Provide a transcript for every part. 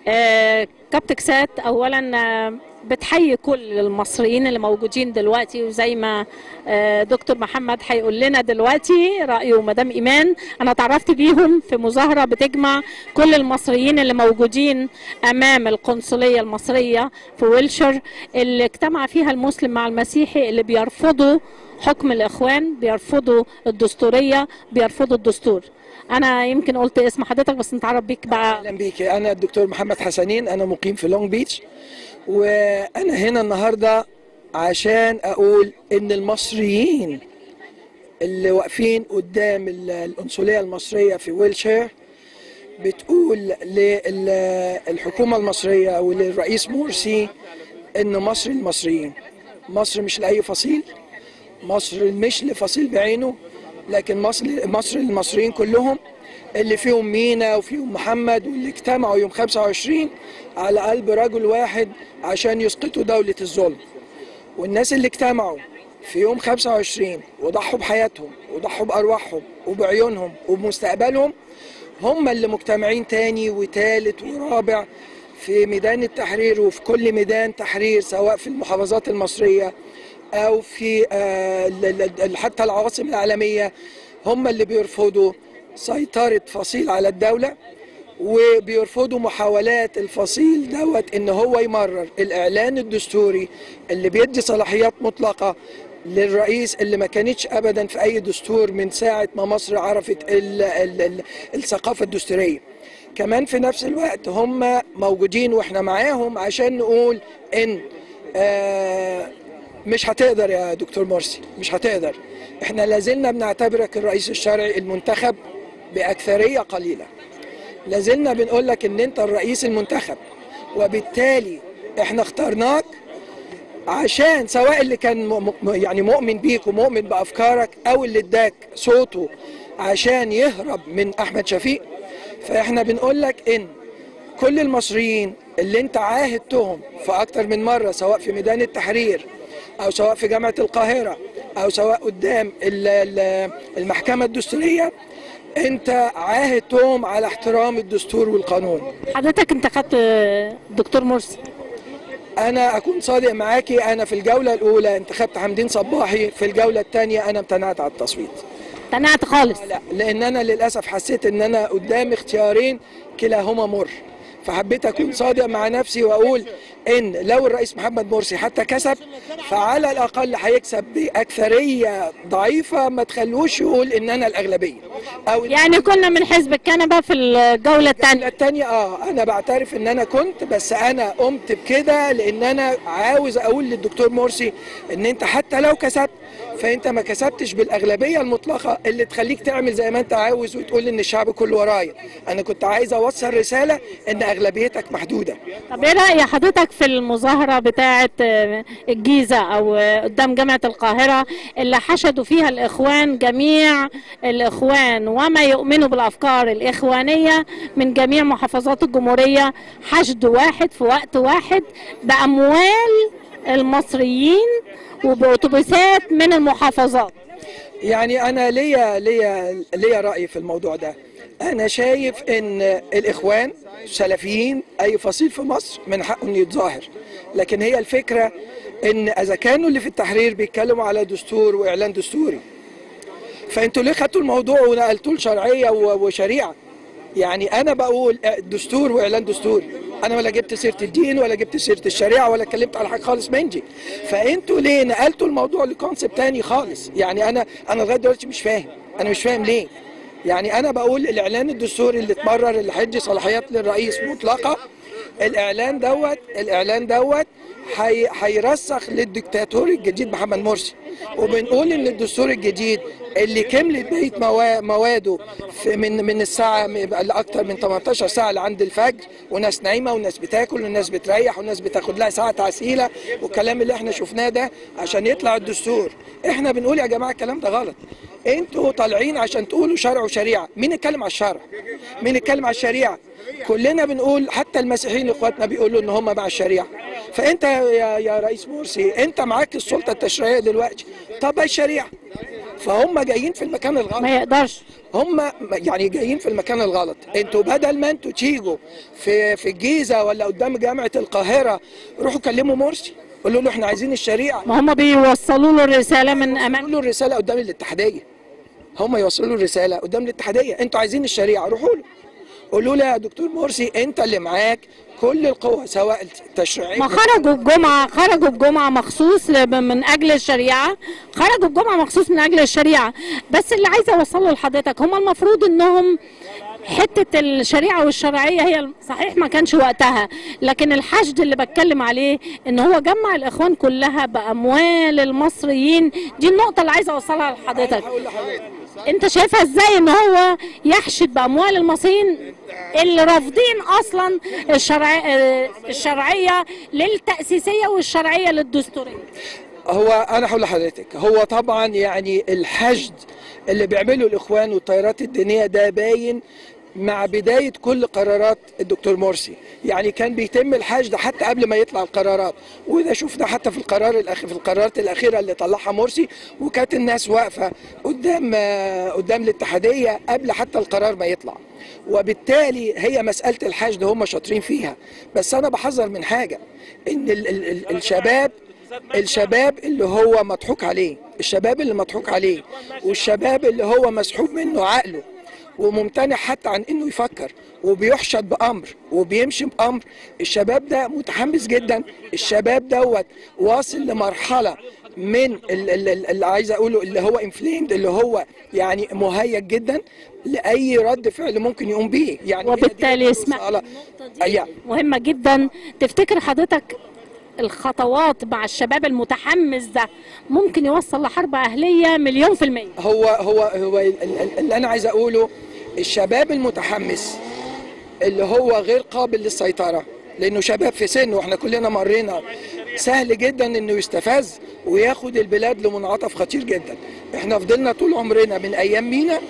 آه، كابتكسات اولا آه، بتحيي كل المصريين اللي موجودين دلوقتي وزي ما آه، دكتور محمد هيقول لنا دلوقتي رايه ومدام ايمان انا اتعرفت بيهم في مظاهره بتجمع كل المصريين اللي موجودين امام القنصليه المصريه في ويلشر اللي اجتمع فيها المسلم مع المسيحي اللي بيرفضوا حكم الاخوان بيرفضوا الدستوريه بيرفضوا الدستور انا يمكن قلت اسم حضرتك بس نتعرف بيك بقى اهلا بيك انا الدكتور محمد حسنين انا مقيم في لونج بيتش وانا هنا النهارده عشان اقول ان المصريين اللي واقفين قدام ال- القنصليه المصريه في ويلشير بتقول للحكومه المصريه وللرئيس مرسي ان مصر المصريين مصر مش لاي فصيل مصر مش لفصيل بعينه لكن مصر مصر المصريين كلهم اللي فيهم مينا وفيهم محمد واللي اجتمعوا يوم 25 على قلب رجل واحد عشان يسقطوا دولة الظلم والناس اللي اجتمعوا في يوم 25 وضحوا بحياتهم وضحوا بأرواحهم وبعيونهم وبمستقبلهم هم اللي مجتمعين تاني وتالت ورابع في ميدان التحرير وفي كل ميدان تحرير سواء في المحافظات المصرية أو في آه، ال- ال- ال- حتى العواصم العالمية هم اللي بيرفضوا سيطرة فصيل على الدولة وبيرفضوا محاولات الفصيل دوت ان هو يمرر الاعلان الدستوري اللي بيدي صلاحيات مطلقه للرئيس اللي ما كانتش ابدا في اي دستور من ساعه ما مصر عرفت ال ال ال الثقافه الدستوريه كمان في نفس الوقت هم موجودين واحنا معاهم عشان نقول ان آه مش هتقدر يا دكتور مرسي مش هتقدر احنا لازلنا بنعتبرك الرئيس الشرعي المنتخب باكثريه قليله لازلنا بنقول لك ان انت الرئيس المنتخب وبالتالي احنا اخترناك عشان سواء اللي كان م- م- يعني مؤمن بيك ومؤمن بافكارك او اللي اداك صوته عشان يهرب من احمد شفيق فاحنا بنقول لك ان كل المصريين اللي انت عاهدتهم في اكتر من مره سواء في ميدان التحرير او سواء في جامعه القاهره او سواء قدام ال- ال- المحكمه الدستوريه انت عاهدتهم على احترام الدستور والقانون حضرتك انتخبت آه، دكتور مرسي انا اكون صادق معاكي انا في الجوله الاولى انتخبت حمدين صباحي في الجوله الثانيه انا امتنعت على التصويت تنعت خالص لا لان انا للاسف حسيت ان انا قدام اختيارين كلاهما مر فحبيت اكون صادق مع نفسي واقول ان لو الرئيس محمد مرسي حتى كسب فعلى الاقل هيكسب باكثريه ضعيفه ما تخلوش يقول ان انا الاغلبيه او يعني كنا من حزب الكنبه في الجوله الجولة الثانيه التانية اه انا بعترف ان انا كنت بس انا قمت بكده لان انا عاوز اقول للدكتور مرسي ان انت حتى لو كسبت فانت ما كسبتش بالاغلبيه المطلقه اللي تخليك تعمل زي ما انت عاوز وتقول ان الشعب كله ورايا انا كنت عايز اوصل رساله ان اغلبيتك محدوده طب ايه راي حضرتك في المظاهره بتاعه آه، الجيزه او آه، قدام جامعه القاهره اللي حشدوا فيها الاخوان جميع الاخوان وما يؤمنوا بالافكار الاخوانيه من جميع محافظات الجمهوريه حشد واحد في وقت واحد باموال المصريين وباتوبيسات من المحافظات يعني انا ليا ليا ليا راي في الموضوع ده انا شايف ان الاخوان سلفيين اي فصيل في مصر من حقه انه يتظاهر لكن هي الفكره ان اذا كانوا اللي في التحرير بيتكلموا على دستور واعلان دستوري فانتوا ليه خدتوا الموضوع ونقلتوه لشرعيه و- وشريعه يعني انا بقول دستور واعلان دستوري انا ولا جبت سيره الدين ولا جبت سيره الشريعه ولا اتكلمت على حاجه خالص من دي فانتوا ليه نقلتوا الموضوع لكونسبت تاني خالص يعني انا انا لغايه دلوقتي مش فاهم انا مش فاهم ليه يعني انا بقول الاعلان الدستوري اللي اتمرر اللي هيدي صلاحيات للرئيس مطلقه الاعلان دوت الاعلان دوت هي- هيرسخ للدكتاتور الجديد محمد مرسي وبنقول ان الدستور الجديد اللي كملت بقيه موا- مواده في من من الساعه لاكثر من 18 ساعه لعند الفجر وناس نايمه وناس بتاكل وناس بتريح وناس بتاخد لها ساعه تعسيله والكلام اللي احنا شفناه ده عشان يطلع الدستور احنا بنقول يا جماعه الكلام ده غلط انتوا طالعين عشان تقولوا شرع وشريعه مين اتكلم على الشرع مين اتكلم على الشريعه كلنا بنقول حتى المسيحيين اخواتنا بيقولوا ان هم مع الشريعه فانت يا يا رئيس مرسي انت معاك السلطه التشريعيه دلوقتي طب الشريعه فهم جايين في المكان الغلط ما يقدرش هم يعني جايين في المكان الغلط انتوا بدل ما انتوا تيجوا في في الجيزه ولا قدام جامعه القاهره روحوا كلموا مرسي قولوا له احنا عايزين الشريعه ما هم بيوصلوا له الرساله من امام يوصلوا له الرساله قدام الاتحاديه هم يوصلوا له الرساله قدام الاتحاديه انتوا عايزين الشريعه روحوا له قولوا له يا دكتور مرسي انت اللي معاك كل القوة سواء التشريعية ما خرجوا الجمعة خرجوا الجمعة مخصوص ل- من أجل الشريعة خرجوا الجمعة مخصوص من أجل الشريعة بس اللي عايزة أوصله لحضرتك هم المفروض إنهم حتة الشريعة والشرعية هي صحيح ما كانش وقتها لكن الحشد اللي بتكلم عليه ان هو جمع الاخوان كلها باموال المصريين دي النقطة اللي عايزة اوصلها لحضرتك هقول لحضرتك انت شايفها ازاي ان هو يحشد باموال المصريين اللي رافضين اصلا الشرع... آه، الشرعيه للتاسيسيه والشرعيه للدستوريه هو انا هقول لحضرتك هو طبعا يعني الحشد اللي بيعمله الاخوان والتيارات الدينيه ده باين مع بدايه كل قرارات الدكتور مرسي يعني كان بيتم الحشد حتى قبل ما يطلع القرارات وده شفنا حتى في القرار الأخ... في القرارات الاخيره اللي طلعها مرسي وكانت الناس واقفه قدام آه، قدام الاتحاديه قبل حتى القرار ما يطلع وبالتالي هي مساله الحشد هم شاطرين فيها بس انا بحذر من حاجه ان ال... ال... ال... الشباب الشباب اللي هو مضحوك عليه الشباب اللي مضحوك عليه والشباب اللي هو مسحوب منه عقله وممتنع حتى عن انه يفكر وبيحشد بامر وبيمشي بامر الشباب ده متحمس جدا الشباب دوت واصل لمرحله من ال- ال- ال- اللي عايز اقوله اللي هو انفليمد اللي هو يعني مهيج جدا لاي رد فعل ممكن يقوم بيه يعني هي دي وبالتالي اسمع الرسالة. النقطة أي- دي مهمه جدا تفتكر حضرتك الخطوات مع الشباب المتحمس ده ممكن يوصل لحرب اهليه مليون في الميه هو هو هو ال- ال- اللي انا عايز اقوله الشباب المتحمس اللي هو غير قابل للسيطره لانه شباب في سن واحنا كلنا مرينا سهل جدا انه يستفز وياخد البلاد لمنعطف خطير جدا احنا فضلنا طول عمرنا من ايام مينا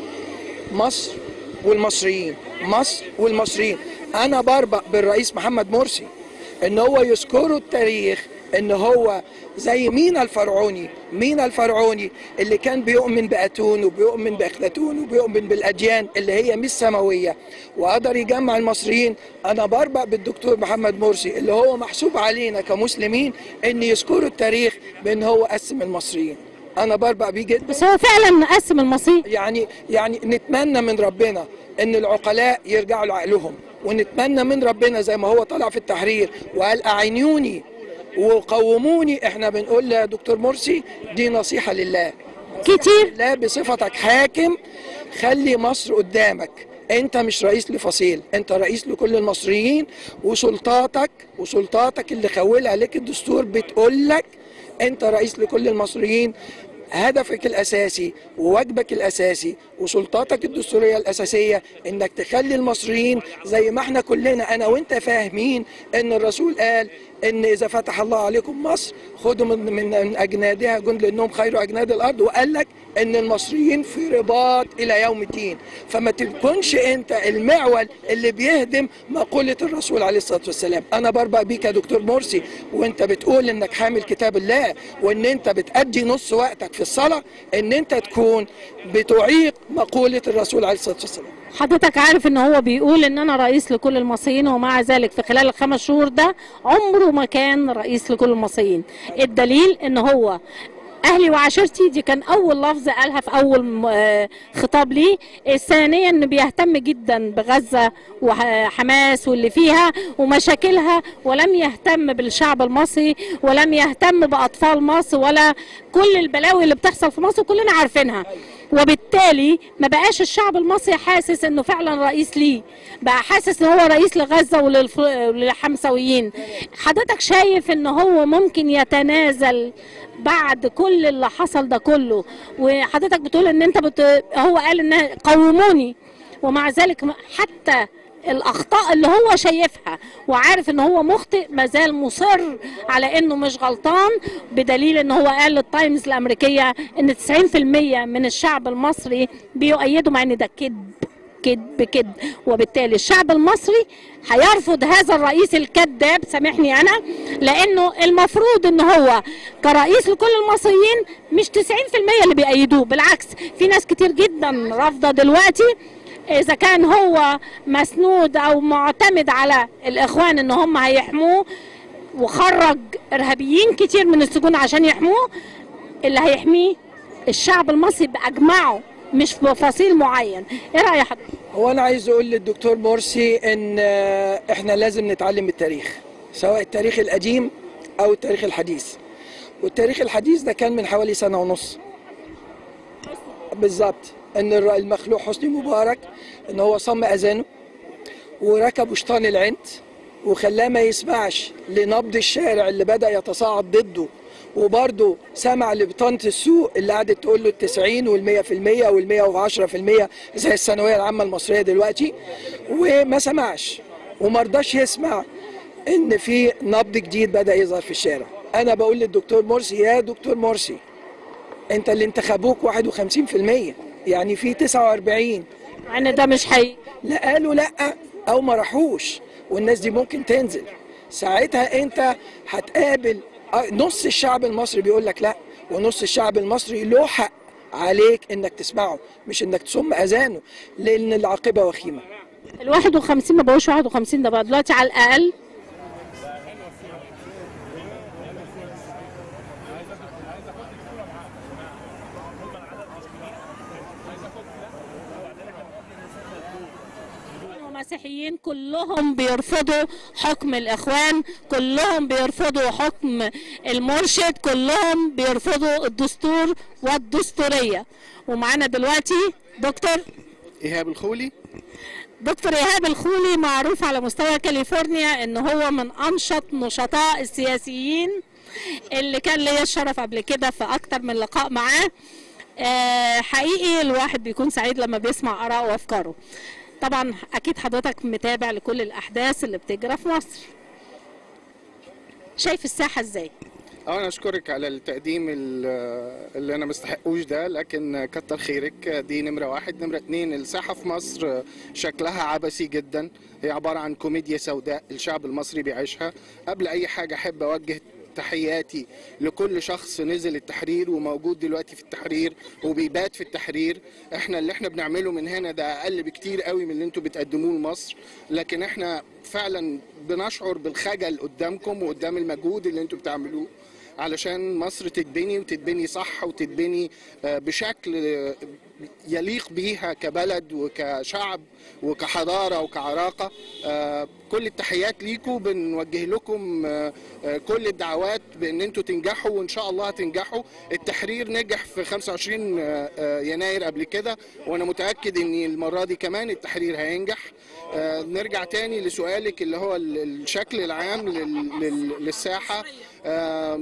مصر والمصريين مصر والمصريين انا بربق بالرئيس محمد مرسي ان هو يذكروا التاريخ ان هو زي مينا الفرعوني مينا الفرعوني اللي كان بيؤمن باتون وبيؤمن باخناتون وبيؤمن بالاديان اللي هي مش سماويه وقدر يجمع المصريين انا بربق بالدكتور محمد مرسي اللي هو محسوب علينا كمسلمين ان يذكروا التاريخ بان هو قسم المصريين انا بربق بيه جدا بس هو فعلا قسم المصير يعني يعني نتمنى من ربنا ان العقلاء يرجعوا لعقلهم ونتمنى من ربنا زي ما هو طلع في التحرير وقال اعينوني وقوموني احنا بنقول يا دكتور مرسي دي نصيحة لله كتير لا بصفتك حاكم خلي مصر قدامك انت مش رئيس لفصيل انت رئيس لكل المصريين وسلطاتك وسلطاتك اللي خولها عليك الدستور بتقول لك انت رئيس لكل المصريين هدفك الاساسي وواجبك الاساسي وسلطاتك الدستوريه الاساسيه انك تخلي المصريين زي ما احنا كلنا انا وانت فاهمين ان الرسول قال ان اذا فتح الله عليكم مصر خدوا من من من اجنادها جند لانهم خير اجناد الارض وقال لك ان المصريين في رباط الى يوم الدين فما تكونش انت المعول اللي بيهدم مقوله الرسول عليه الصلاه والسلام انا بربق بيك يا دكتور مرسي وانت بتقول انك حامل كتاب الله وان انت بتأدي نص وقتك في الصلاه ان انت تكون بتعيق مقوله الرسول عليه الصلاه والسلام حضرتك عارف ان هو بيقول ان انا رئيس لكل المصريين ومع ذلك في خلال الخمس شهور ده عمره ما كان رئيس لكل المصريين الدليل ان هو اهلي وعشيرتي دي كان اول لفظ قالها في اول م- آه خطاب ليه ثانيا انه بيهتم جدا بغزه وحماس واللي فيها ومشاكلها ولم يهتم بالشعب المصري ولم يهتم باطفال مصر ولا كل البلاوي اللي بتحصل في مصر كلنا عارفينها وبالتالي ما بقاش الشعب المصري حاسس انه فعلا رئيس ليه بقى حاسس ان هو رئيس لغزه وللف- وللحمساويين حضرتك شايف ان هو ممكن يتنازل بعد كل اللي حصل ده كله وحضرتك بتقول ان انت بت... هو قال ان قوموني ومع ذلك حتى الاخطاء اللي هو شايفها وعارف ان هو مخطئ مازال مصر على انه مش غلطان بدليل ان هو قال للتايمز الامريكيه ان 90% من الشعب المصري بيؤيدوا مع ان ده كذب كذب كذب وبالتالي الشعب المصري هيرفض هذا الرئيس الكذاب سامحني انا لانه المفروض ان هو كرئيس لكل المصريين مش 90% اللي بيأيدوه بالعكس في ناس كتير جدا رافضه دلوقتي اذا كان هو مسنود او معتمد على الاخوان ان هم هيحموه وخرج ارهابيين كتير من السجون عشان يحموه اللي هيحميه الشعب المصري باجمعه مش بفصيل معين ايه راي حضرتك هو انا عايز اقول للدكتور مرسي ان آه، احنا لازم نتعلم من التاريخ سواء التاريخ القديم او التاريخ الحديث والتاريخ الحديث ده كان من حوالي سنه ونص بالظبط ان الر- المخلوع حسني مبارك ان هو صم اذانه وركب شيطان العند وخلاه ما يسمعش لنبض الشارع اللي بدا يتصاعد ضده وبرضه سمع لبطانة السوق اللي قعدت تقول له التسعين والمية في المية والمية وعشرة في المية زي الثانوية العامة المصرية دلوقتي وما سمعش ومرضاش يسمع ان في نبض جديد بدا يظهر في الشارع انا بقول للدكتور مرسي يا دكتور مرسي انت اللي انتخبوك 51% يعني في 49 مع ان ده مش حقيقي لا قالوا لا او ما راحوش والناس دي ممكن تنزل ساعتها انت هتقابل آه، نص الشعب المصري بيقول لك لا ونص الشعب المصري له حق عليك انك تسمعه مش انك تصم اذانه لان العاقبه وخيمه ال 51 ما بقوش 51 ده بقى دلوقتي على الاقل المسيحيين كلهم بيرفضوا حكم الاخوان كلهم بيرفضوا حكم المرشد كلهم بيرفضوا الدستور والدستوريه ومعانا دلوقتي دكتور ايهاب الخولي دكتور ايهاب الخولي معروف على مستوى كاليفورنيا ان هو من انشط نشطاء السياسيين اللي كان ليا الشرف قبل كده في اكتر من لقاء معاه آه، حقيقي الواحد بيكون سعيد لما بيسمع اراءه وافكاره طبعا اكيد حضرتك متابع لكل الاحداث اللي بتجرى في مصر شايف الساحه ازاي اه انا اشكرك على التقديم ال- اللي انا مستحقوش ده لكن كتر خيرك دي نمره واحد نمره اتنين الساحه في مصر شكلها عبثي جدا هي عباره عن كوميديا سوداء الشعب المصري بيعيشها قبل اي حاجه احب اوجه تحياتي لكل شخص نزل التحرير وموجود دلوقتي في التحرير وبيبات في التحرير احنا اللي احنا بنعمله من هنا ده اقل بكتير قوي من اللي انتوا بتقدموه لمصر لكن احنا فعلا بنشعر بالخجل قدامكم وقدام المجهود اللي انتوا بتعملوه علشان مصر تتبني وتتبني صح وتتبني آه، بشكل آه، يليق بيها كبلد وكشعب وكحضارة وكعراقة آه، كل التحيات ليكم بنوجه لكم آه، آه، كل الدعوات بان انتوا تنجحوا وان شاء الله هتنجحوا التحرير نجح في 25 آه، آه، يناير قبل كده وانا متأكد ان المرة دي كمان التحرير هينجح آه، نرجع تاني لسؤالك اللي هو ال- الشكل العام لل- لل- للساحة آه،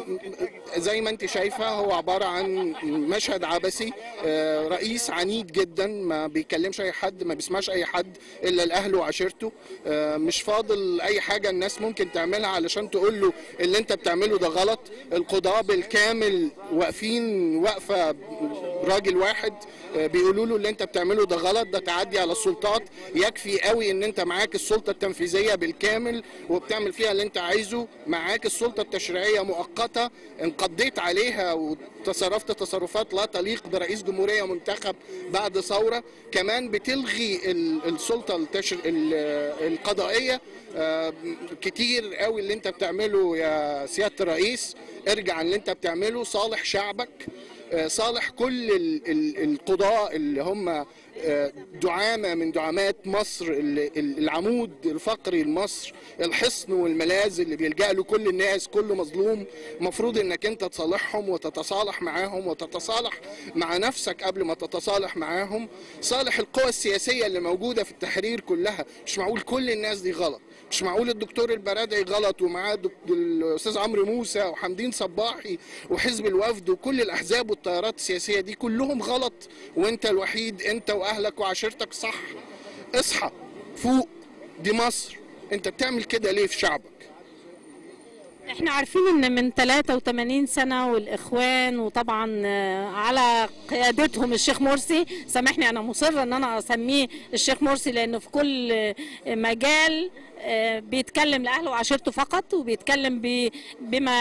زي ما انت شايفة هو عبارة عن مشهد عبثي آه، رئيس عنيد جدا ما بيكلمش اي حد ما بيسمعش اي حد الا الاهل وعشيرته آه، مش فاضل اي حاجة الناس ممكن تعملها علشان تقول له اللي انت بتعمله ده غلط القضاة بالكامل واقفين واقفة راجل واحد آه، بيقولوا له اللي انت بتعمله ده غلط ده تعدي على السلطات يكفي قوي ان انت معاك السلطه التنفيذيه بالكامل وبتعمل فيها اللي انت عايزه معاك السلطه التشريعيه مؤقته انقضيت عليها وتصرفت تصرفات لا تليق برئيس جمهوريه منتخب بعد ثوره كمان بتلغي ال- السلطه التشر... ال- القضائيه آه، كتير قوي اللي انت بتعمله يا سياده الرئيس ارجع عن اللي انت بتعمله صالح شعبك آه، صالح كل ال- ال- القضاء اللي هم آه، دعامة من دعامات مصر ال- ال- العمود الفقري لمصر الحصن والملاذ اللي بيلجأ له كل الناس كل مظلوم مفروض انك انت تصالحهم وتتصالح معاهم وتتصالح مع نفسك قبل ما تتصالح معاهم صالح القوى السياسية اللي موجودة في التحرير كلها مش معقول كل الناس دي غلط مش معقول الدكتور البرادعي غلط ومعاه الدك- الاستاذ عمرو موسى وحمدين صباحي وحزب الوفد وكل الاحزاب والتيارات السياسيه دي كلهم غلط وانت الوحيد انت واهلك وعشيرتك صح اصحى فوق دي مصر انت بتعمل كده ليه في شعبك احنا عارفين ان من 83 سنة والاخوان وطبعا آه، على قيادتهم الشيخ مرسي سامحني انا مصرة ان انا اسميه الشيخ مرسي لانه في كل آه، مجال آه، بيتكلم لاهله وعشيرته فقط وبيتكلم ب- بما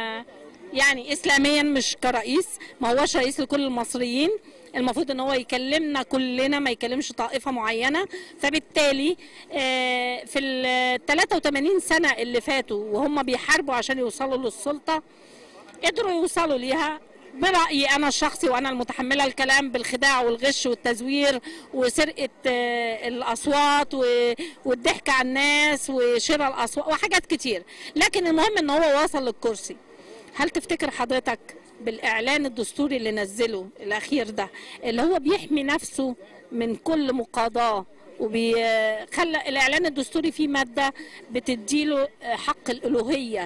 يعني اسلاميا مش كرئيس ما هوش رئيس لكل المصريين المفروض ان هو يكلمنا كلنا ما يكلمش طائفه معينه فبالتالي آه، في ال 83 سنه اللي فاتوا وهم بيحاربوا عشان يوصلوا للسلطه قدروا يوصلوا ليها برأيي أنا الشخصي وأنا المتحملة الكلام بالخداع والغش والتزوير وسرقة آه، الأصوات و- والضحك على الناس وشراء الأصوات وحاجات كتير لكن المهم إن هو وصل للكرسي هل تفتكر حضرتك بالإعلان الدستوري اللي نزله الأخير ده اللي هو بيحمي نفسه من كل مقاضاة وبيخلى الإعلان الدستوري فيه مادة بتديله آه، حق الألوهية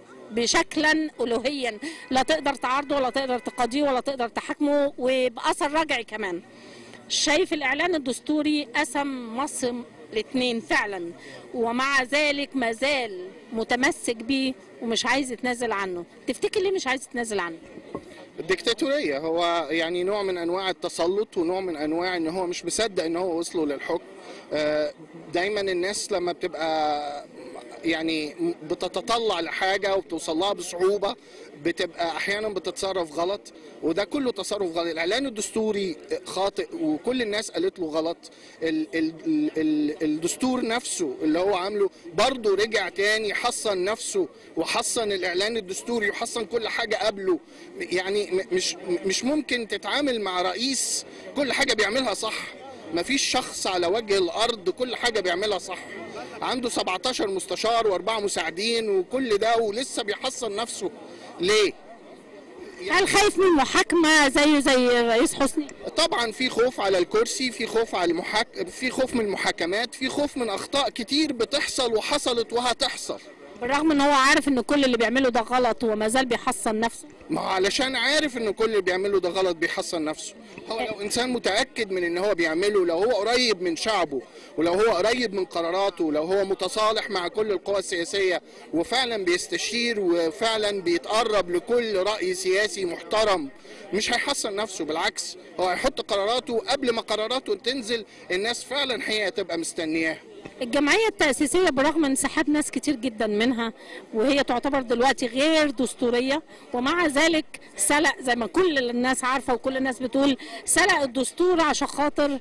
بشكلا الوهيا لا تقدر تعارضه ولا تقدر تقاضيه ولا تقدر تحاكمه وباثر رجعي كمان شايف الاعلان الدستوري قسم مصر الاثنين فعلا ومع ذلك ما زال متمسك بيه ومش عايز يتنازل عنه تفتكر ليه مش عايز يتنازل عنه الدكتاتورية هو يعني نوع من انواع التسلط ونوع من انواع ان هو مش مصدق ان هو وصلوا للحكم آه، دايما الناس لما بتبقى يعني بتتطلع لحاجة وبتوصل لها بصعوبة بتبقى احيانا بتتصرف غلط وده كله تصرف غلط الاعلان الدستوري خاطئ وكل الناس قالت له غلط ال ال ال الدستور نفسه اللي هو عامله برضه رجع تاني حصن نفسه وحصن الاعلان الدستوري وحصن كل حاجة قبله يعني م- مش مش ممكن تتعامل مع رئيس كل حاجة بيعملها صح مفيش شخص على وجه الارض كل حاجه بيعملها صح عنده 17 مستشار واربعه مساعدين وكل ده ولسه بيحصن نفسه ليه هل خايف من محاكمه زيه زي الرئيس حسني طبعا في خوف على الكرسي في خوف على المحاك... في خوف من المحاكمات في خوف من اخطاء كتير بتحصل وحصلت وهتحصل بالرغم ان هو عارف ان كل اللي بيعمله ده غلط وما زال بيحصن نفسه ما هو علشان عارف ان كل اللي بيعمله ده غلط بيحصن نفسه هو لو انسان متاكد من ان هو بيعمله لو هو قريب من شعبه ولو هو قريب من قراراته لو هو متصالح مع كل القوى السياسيه وفعلا بيستشير وفعلا بيتقرب لكل راي سياسي محترم مش هيحصن نفسه بالعكس هو هيحط قراراته قبل ما قراراته تنزل الناس فعلا هي هتبقى مستنياه الجمعية التأسيسية برغم انسحاب ناس كتير جدا منها وهي تعتبر دلوقتي غير دستورية ومع ذلك سلق زي ما كل الناس عارفة وكل الناس بتقول سلق الدستور عشان خاطر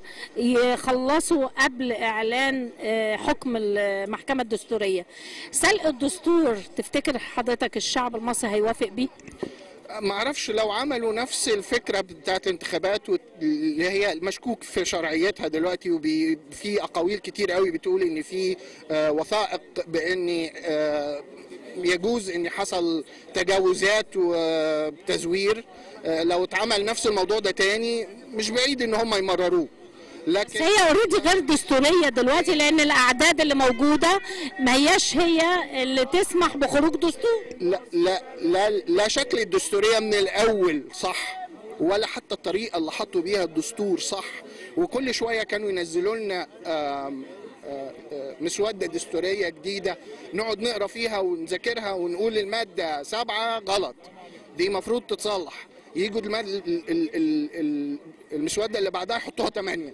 يخلصوا قبل إعلان آه، حكم المحكمة الدستورية سلق الدستور تفتكر حضرتك الشعب المصري هيوافق بيه؟ ما اعرفش لو عملوا نفس الفكره بتاعت الانتخابات وت- اللي هي مشكوك في شرعيتها دلوقتي وفي اقاويل كتير قوي بتقول ان في آه، وثائق بان آه، يجوز ان حصل تجاوزات وتزوير آه، لو اتعمل نفس الموضوع ده تاني مش بعيد ان هم يمرروه بس لكن هي اوريدي غير دستوريه دلوقتي لان الاعداد اللي موجوده ما هياش هي اللي تسمح بخروج دستور لا لا لا لا شكل الدستوريه من الاول صح ولا حتى الطريقه اللي حطوا بيها الدستور صح وكل شويه كانوا ينزلوا لنا آم، آه، آه، مسوده دستوريه جديده نقعد نقرا فيها ونذاكرها ونقول الماده سبعه غلط دي المفروض تتصلح يجوا الماد- ال- ال- ال- ال- المسوده اللي بعدها يحطوها ثمانيه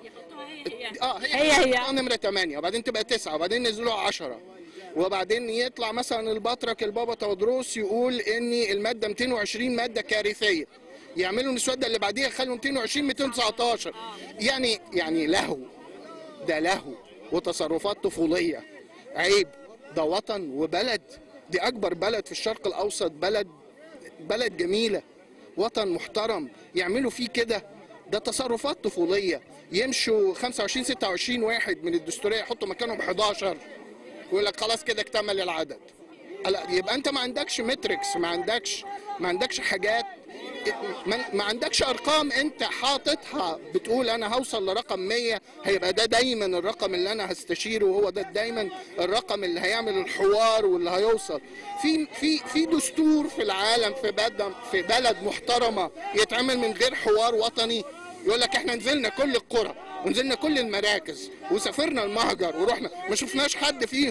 اه هي هي هي. هي نمره 8 وبعدين تبقى 9 وبعدين نزلوها 10 وبعدين يطلع مثلا البطرك البابا تودروس يقول ان الماده 220 ماده كارثيه يعملوا المسوده اللي بعديها يخلوا 220 219 يعني يعني لهو ده لهو وتصرفات طفوليه عيب ده وطن وبلد دي اكبر بلد في الشرق الاوسط بلد بلد جميله وطن محترم يعملوا فيه كده ده تصرفات طفوليه يمشوا 25 26 واحد من الدستوريه يحطوا مكانهم 11 ويقول لك خلاص كده اكتمل العدد لا يبقى انت ما عندكش متريكس ما عندكش ما عندكش حاجات ما, ما عندكش ارقام انت حاططها بتقول انا هوصل لرقم 100 هيبقى ده دايما الرقم اللي انا هستشيره وهو ده دايما الرقم اللي هيعمل الحوار واللي هيوصل في في في دستور في العالم في بلد في بلد محترمه يتعمل من غير حوار وطني يقول لك احنا نزلنا كل القرى ونزلنا كل المراكز وسافرنا المهجر ورحنا ما شفناش حد فيهم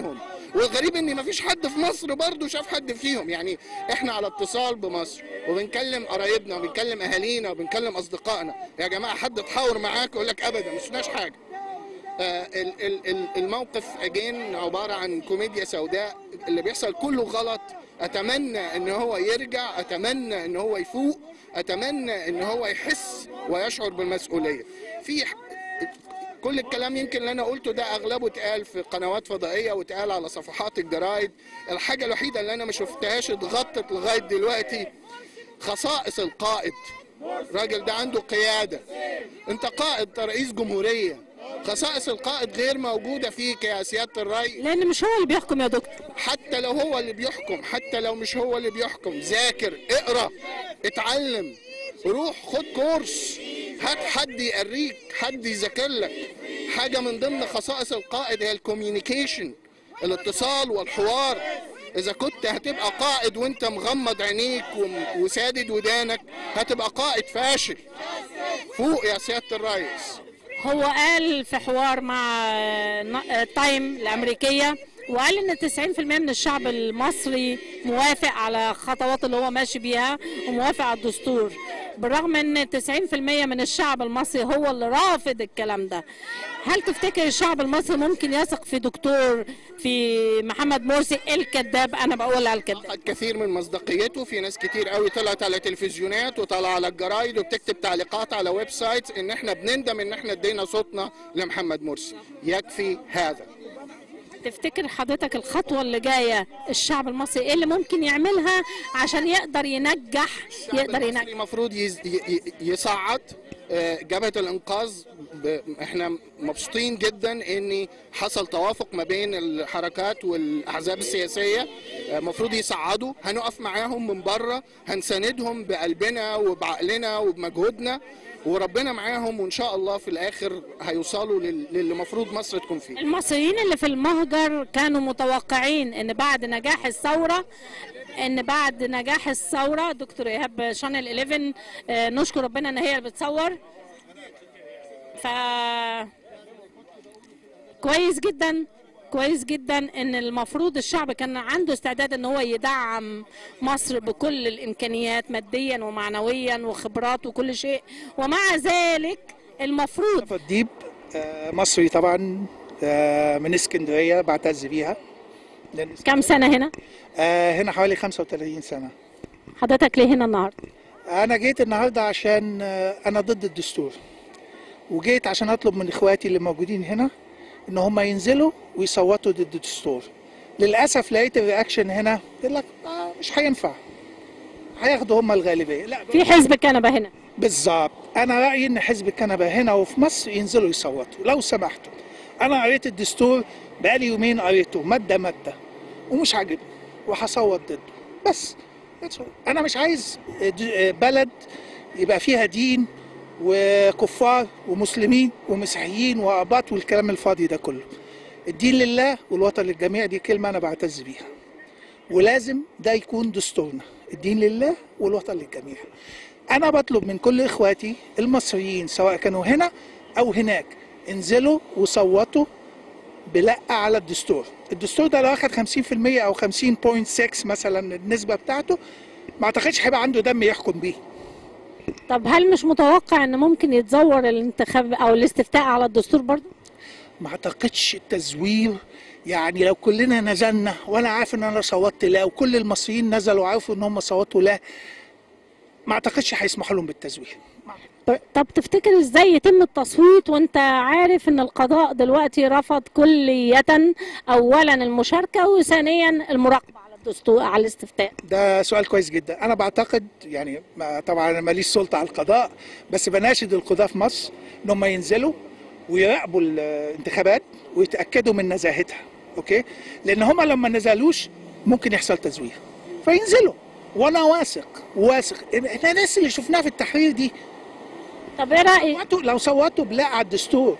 والغريب ان مفيش حد في مصر برضه شاف حد فيهم يعني احنا على اتصال بمصر وبنكلم قرايبنا وبنكلم اهالينا وبنكلم اصدقائنا يا جماعه حد اتحاور معاك يقول لك ابدا ما شفناش حاجه آه، ال- ال- ال- الموقف اجين عباره عن كوميديا سوداء اللي بيحصل كله غلط اتمنى ان هو يرجع اتمنى ان هو يفوق اتمنى ان هو يحس ويشعر بالمسؤوليه في ح- كل الكلام يمكن اللي انا قلته ده اغلبه اتقال في قنوات فضائيه واتقال على صفحات الجرايد الحاجه الوحيده اللي انا ما شفتهاش اتغطت لغايه دلوقتي خصائص القائد الراجل ده عنده قياده انت قائد انت رئيس جمهوريه خصائص القائد غير موجوده فيك يا سياده الرئيس لان مش هو اللي بيحكم يا دكتور حتى لو هو اللي بيحكم حتى لو مش هو اللي بيحكم ذاكر اقرا اتعلم روح خد كورس هات حد يقريك حد يذاكر لك حاجه من ضمن خصائص القائد هي الكوميونيكيشن الاتصال والحوار اذا كنت هتبقى قائد وانت مغمض عينيك وم- وسادد ودانك هتبقى قائد فاشل فوق يا سياده الرئيس هو قال في حوار مع ن- تايم الامريكيه وقال ان 90% من الشعب المصري موافق على خطوات اللي هو ماشي بيها وموافق على الدستور بالرغم ان 90% من الشعب المصري هو اللي رافض الكلام ده هل تفتكر الشعب المصري ممكن يثق في دكتور في محمد مرسي الكذاب انا بقول على الكذاب فقد كثير من مصداقيته في ناس كتير قوي طلعت على تلفزيونات وطلع على الجرايد وبتكتب تعليقات على ويب سايتس ان احنا بنندم ان احنا ادينا صوتنا لمحمد مرسي يكفي هذا تفتكر حضرتك الخطوة اللي جاية الشعب المصري ايه اللي ممكن يعملها عشان يقدر ينجح يقدر ينجح المفروض يز... ي... ي- يصعد آه، جبهة الإنقاذ ب... احنا مبسوطين جدا ان حصل توافق ما بين الحركات والأحزاب السياسية المفروض يصعدوا هنقف معاهم من بره هنساندهم بقلبنا وبعقلنا وبمجهودنا وربنا معاهم وان شاء الله في الاخر هيوصلوا لل- للي المفروض مصر تكون فيه المصريين اللي في المهجر كانوا متوقعين ان بعد نجاح الثورة ان بعد نجاح الثورة دكتور ايهاب شانل 11 آه، نشكر ربنا ان هي اللي بتصور ف كويس جدا كويس جدا ان المفروض الشعب كان عنده استعداد ان هو يدعم مصر بكل الامكانيات ماديا ومعنويا وخبرات وكل شيء ومع ذلك المفروض مصطفى الديب آه، مصري طبعا آه، من اسكندريه بعتز بيها لأن كم سنة هنا آه، هنا حوالي 35 سنه حضرتك ليه هنا النهارده انا جيت النهارده عشان آه، انا ضد الدستور وجيت عشان اطلب من اخواتي اللي موجودين هنا ان هم ينزلوا ويصوتوا ضد الدستور للاسف لقيت الرياكشن هنا يقول لك آه، مش هينفع هياخدوا هم الغالبيه لا في حزب كنبة هنا بالظبط انا رايي ان حزب الكنبه هنا وفي مصر ينزلوا يصوتوا لو سمحتوا انا قريت الدستور بقالي يومين قريته ماده ماده ومش عاجبني وهصوت ضده بس That's all. انا مش عايز د- بلد يبقى فيها دين وكفار ومسلمين ومسيحيين واباط والكلام الفاضي ده كله الدين لله والوطن للجميع دي كلمه انا بعتز بيها ولازم ده يكون دستورنا الدين لله والوطن للجميع انا بطلب من كل اخواتي المصريين سواء كانوا هنا او هناك انزلوا وصوتوا بلا على الدستور الدستور ده لو اخد 50% او 50.6 مثلا النسبه بتاعته ما اعتقدش هيبقى عنده دم يحكم بيه طب هل مش متوقع ان ممكن يتزور الانتخاب او الاستفتاء على الدستور برضو ما اعتقدش التزوير يعني لو كلنا نزلنا وانا عارف ان انا صوتت لا وكل المصريين نزلوا وعرفوا ان هم صوتوا لا ما اعتقدش هيسمحوا لهم بالتزوير طب تفتكر ازاي يتم التصويت وانت عارف ان القضاء دلوقتي رفض كلية اولا المشاركة وثانيا المراقبة على الدستور على الاستفتاء ده سؤال كويس جدا انا بعتقد يعني ما طبعا انا ماليش سلطه على القضاء بس بناشد القضاة في مصر ان هم ينزلوا ويراقبوا الانتخابات ويتاكدوا من نزاهتها اوكي لان هم لما نزلوش ممكن يحصل تزوير فينزلوا وانا واثق واثق احنا الناس اللي شفناها في التحرير دي طب ايه رأيك صوتوا لو صوتوا بلا على الدستور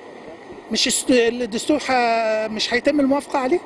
مش است- الدستور ح... مش هيتم الموافقه عليه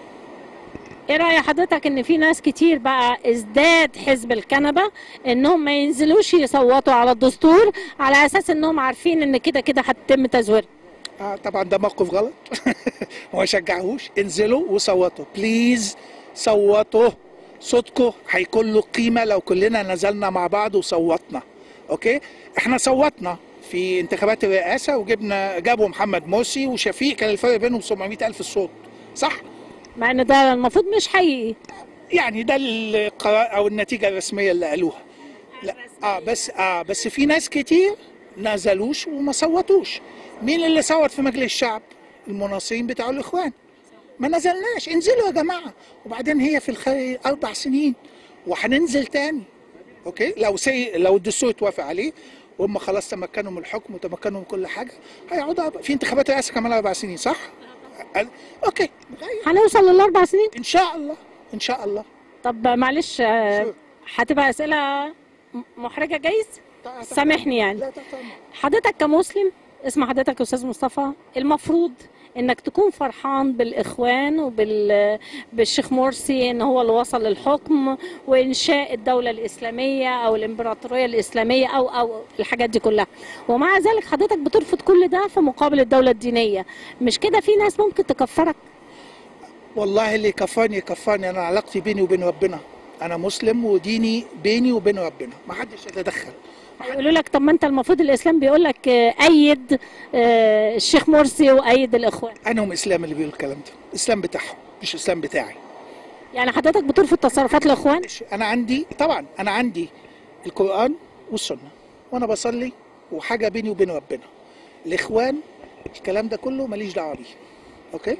ايه رأي حضرتك ان في ناس كتير بقى ازداد حزب الكنبة انهم ما ينزلوش يصوتوا على الدستور على اساس انهم عارفين ان كده كده هتتم تزوير آه طبعا ده موقف غلط وما شجعهوش انزلوا وصوتوا بليز صوتوا صوتكم هيكون له قيمه لو كلنا نزلنا مع بعض وصوتنا اوكي احنا صوتنا في انتخابات الرئاسه وجبنا جابوا محمد مرسي وشفيق كان الفرق بينهم 700 الف صوت صح مع ان ده المفروض مش حقيقي يعني ده القرار او النتيجه الرسميه اللي قالوها لا اه بس اه بس في ناس كتير نزلوش وما صوتوش مين اللي صوت في مجلس الشعب المناصرين بتاع الاخوان ما نزلناش انزلوا يا جماعه وبعدين هي في الخير اربع سنين وهننزل تاني اوكي لو سي لو الدستور اتوافق عليه وهم خلاص تمكنوا من الحكم وتمكنوا من كل حاجه هيقعدوا أربع- في انتخابات رئاسه كمان اربع سنين صح؟ قال- اوكي هنوصل للاربع سنين ان شاء الله ان شاء الله طب معلش آه، شو؟ هتبقى اسئله م- محرجه جايز سامحني يعني لا طبعا حضرتك كمسلم اسم حضرتك يا استاذ مصطفى المفروض انك تكون فرحان بالاخوان وبال بالشيخ مرسي ان هو اللي وصل للحكم وانشاء الدوله الاسلاميه او الامبراطوريه الاسلاميه او او الحاجات دي كلها ومع ذلك حضرتك بترفض كل ده في مقابل الدوله الدينيه مش كده في ناس ممكن تكفرك والله اللي كفاني كفاني انا علاقتي بيني وبين ربنا انا مسلم وديني بيني وبين ربنا ما حدش يتدخل يقولوا لك طب ما انت المفروض الاسلام بيقول لك آه، ايد آه، الشيخ مرسي وايد الاخوان انهم اسلام اللي بيقول الكلام ده الاسلام بتاعهم مش الاسلام بتاعي يعني حضرتك بترفض تصرفات الاخوان معلش، انا عندي طبعا انا عندي القران والسنه وانا بصلي وحاجه بيني وبين ربنا الاخوان الكلام ده كله ماليش دعوه بيه اوكي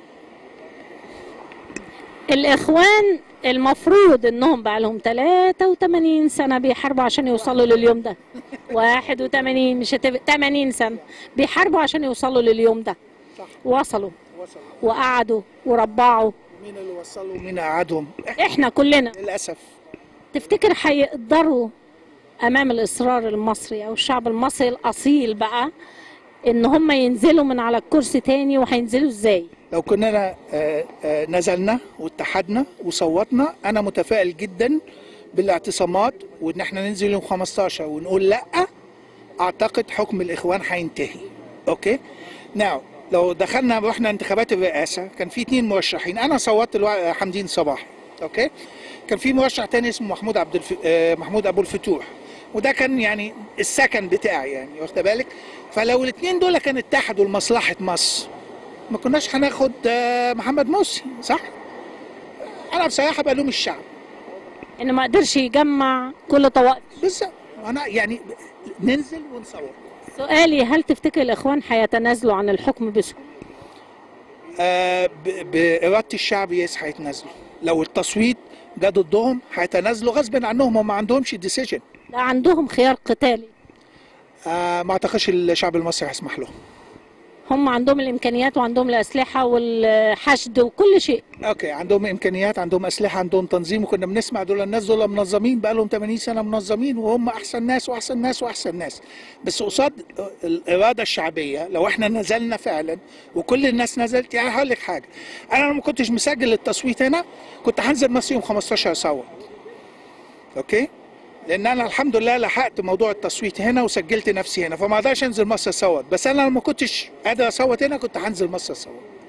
الاخوان المفروض انهم بقى لهم 83 سنه بيحاربوا عشان يوصلوا لليوم ده 81 مش هتبقى 80 سنه بيحاربوا عشان يوصلوا لليوم ده صح. وصلوا وصل وقعدوا وربعوا مين اللي وصلوا ومين قعدهم احنا كلنا للاسف تفتكر هيقدروا امام الاصرار المصري او الشعب المصري الاصيل بقى ان هم ينزلوا من على الكرسي تاني وهينزلوا ازاي لو كنا آه، آه، نزلنا واتحدنا وصوتنا انا متفائل جدا بالاعتصامات وان احنا ننزل يوم 15 ونقول لا اعتقد حكم الاخوان هينتهي اوكي ناو لو دخلنا رحنا انتخابات الرئاسه كان في اتنين مرشحين انا صوتت الوا- حمدين صباح اوكي كان في مرشح تاني اسمه محمود عبد الف... آه، محمود ابو الفتوح وده كان يعني السكن بتاعي يعني واخد بالك فلو الاثنين دول كانوا اتحدوا لمصلحه مصر ما كناش هناخد آه، محمد مرسي صح؟ انا بصراحه بلوم الشعب ان ما قدرش يجمع كل طوائف بالظبط انا يعني ننزل ونصور سؤالي هل تفتكر الاخوان هيتنازلوا عن الحكم بسهوله آه ب- باراده الشعب يس هيتنازلوا لو التصويت جه ضدهم هيتنازلوا غصب عنهم هم ما عندهمش ديسيجن ده عندهم خيار قتالي آه ما اعتقدش الشعب المصري هيسمح لهم هم عندهم الامكانيات وعندهم الاسلحه والحشد وكل شيء اوكي عندهم امكانيات عندهم اسلحه عندهم تنظيم وكنا بنسمع دول الناس دول منظمين بقى لهم 80 سنه منظمين وهم احسن ناس واحسن ناس واحسن ناس بس قصاد الاراده الشعبيه لو احنا نزلنا فعلا وكل الناس نزلت يعني هقول لك حاجه انا لو ما كنتش مسجل التصويت هنا كنت هنزل مصر يوم 15 اصوت اوكي لان انا الحمد لله لحقت موضوع التصويت هنا وسجلت نفسي هنا فما اقدرش انزل مصر اصوت بس انا لو ما كنتش قادر اصوت هنا كنت هنزل مصر اصوت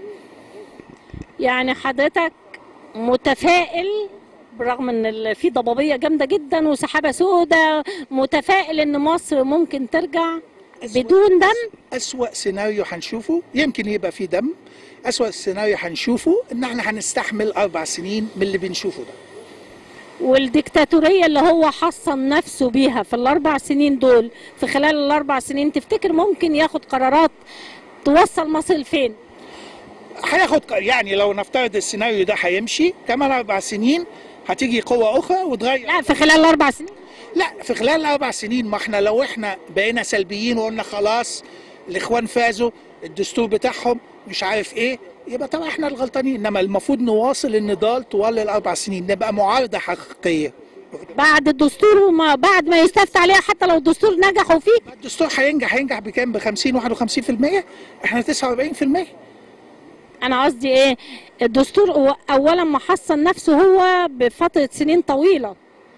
يعني حضرتك متفائل برغم ان ال- في ضبابيه جامده جدا وسحابه سوداء متفائل ان مصر ممكن ترجع بدون دم أسوأ سيناريو هنشوفه يمكن يبقى فيه دم أسوأ سيناريو هنشوفه إن احنا هنستحمل أربع سنين من اللي بنشوفه ده والديكتاتوريه اللي هو حصن نفسه بيها في الاربع سنين دول في خلال الاربع سنين تفتكر ممكن ياخد قرارات توصل مصر لفين؟ هياخد ق- يعني لو نفترض السيناريو ده هيمشي كمان أربع سنين هتيجي قوة أخرى وتغير لا في خلال الاربع سنين لا في خلال أربع سنين ما احنا لو احنا بقينا سلبيين وقلنا خلاص الإخوان فازوا الدستور بتاعهم مش عارف إيه يبقى طبعا احنا الغلطانين إنما المفروض نواصل النضال طوال الأربع سنين نبقى معارضة حقيقية بعد الدستور وما بعد ما يستفتى عليها حتى لو الدستور نجحوا فيه الدستور هينجح هينجح بكام ب 50 51% احنا 49% انا قصدي ايه الدستور هو اولا محصن نفسه هو بفتره سنين طويله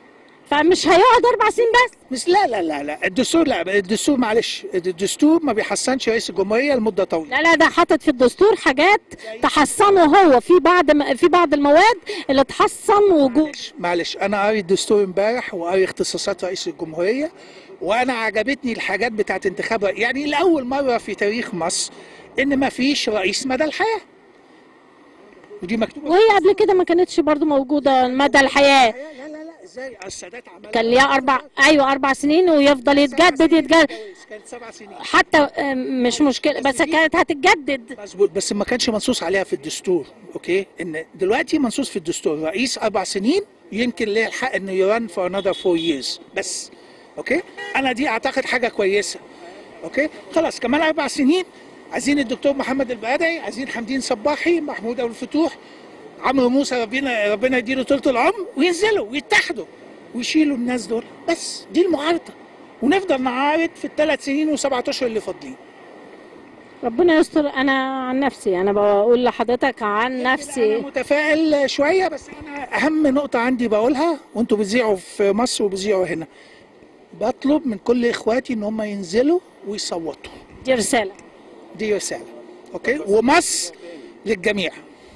فمش هيقعد اربع سنين بس مش لا لا لا لا الدستور لا الدستور معلش الدستور ما بيحسنش رئيس الجمهوريه لمده طويله لا لا ده حاطط في الدستور حاجات تحسنه هو في بعض م- في بعض المواد اللي تحسن وجود معلش معلش انا قاري الدستور امبارح وقاري اختصاصات رئيس الجمهوريه وانا عجبتني الحاجات بتاعت انتخاب رئ- يعني لاول مره في تاريخ مصر ان ما فيش رئيس مدى الحياه ودي مكتوبه وهي قبل كده ما كانتش برضو موجوده مدى الحياه لا لا لا ازاي السادات عملها كان ليها اربع ايوه اربع سنين ويفضل يتجدد يتجدد كانت سبع سنين حتى آه، مش مشكله بس كانت هتتجدد مظبوط بس ما كانش منصوص عليها في الدستور اوكي ان دلوقتي منصوص في الدستور رئيس اربع سنين يمكن ليه الحق انه يرن فور انذر فور years بس اوكي انا دي اعتقد حاجه كويسه اوكي خلاص كمان اربع سنين عايزين الدكتور محمد البادعي عايزين حمدين صباحي محمود ابو الفتوح عمرو موسى ربنا ربنا يديله طول العمر وينزلوا ويتحدوا ويشيلوا الناس دول بس دي المعارضه ونفضل نعارض في الثلاث سنين وسبعة اشهر اللي فاضلين ربنا يستر انا عن نفسي انا بقول لحضرتك عن انا نفسي متفائل شويه بس انا اهم نقطه عندي بقولها وانتوا بتذيعوا في مصر وبتذيعوا هنا بطلب من كل اخواتي ان هم ينزلوا ويصوتوا دي رساله دي رساله اوكي ومصر للجميع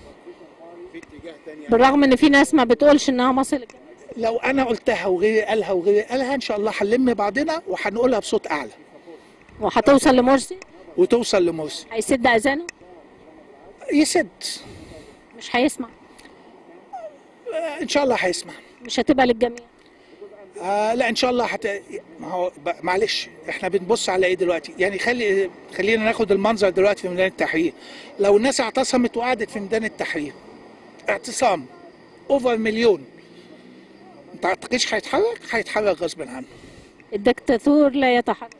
بالرغم ان في ناس ما بتقولش انها مصر للجميع. لو انا قلتها وغيري قالها وغيري قالها ان شاء الله هنلم بعضنا وهنقولها بصوت اعلى وهتوصل لمرسي وتوصل لمرسي هيسد اذانه يسد مش هيسمع آه، ان شاء الله هيسمع مش هتبقى للجميع آه لا ان شاء الله حت... ما هو ب... معلش احنا بنبص على ايه دلوقتي يعني خلي خلينا ناخد المنظر دلوقتي في ميدان التحرير لو الناس اعتصمت وقعدت في ميدان التحرير اعتصام اوفر مليون ما تعتقدش هيتحرك هيتحرك غصب عنه الدكتاتور لا يتحرك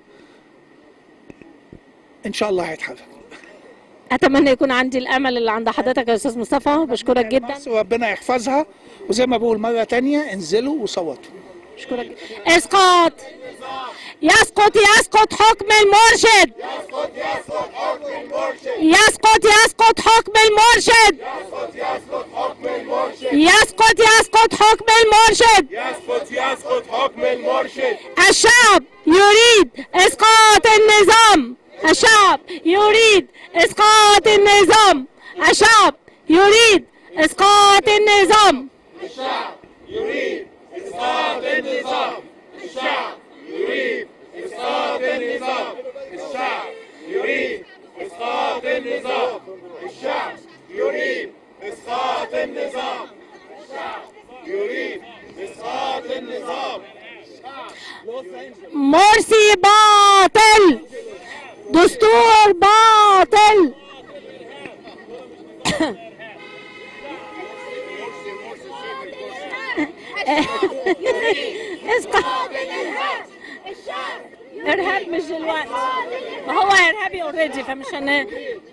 ان شاء الله هيتحرك اتمنى يكون عندي الامل اللي عند حضرتك يا استاذ مصطفى بشكرك جدا مصر وربنا يحفظها وزي ما بقول مره تانية انزلوا وصوتوا بشكرك جدا اسقاط يسقط يسقط حكم المرشد يسقط يسقط حكم المرشد يسقط يسقط حكم المرشد يسقط يسقط حكم المرشد الشعب يريد اسقاط النظام الشعب يريد اسقاط النظام الشعب يريد اسقاط النظام يريد اسقاط النظام الشعب يريد اسقاط النظام الشعب يريد اسقاط النظام الشعب يريد اسقاط النظام الشعب يريد اسقاط النظام مرسي باطل دستور باطل اسقط ارهاب مش دلوقتي ما هو ارهابي اوريدي فمش هن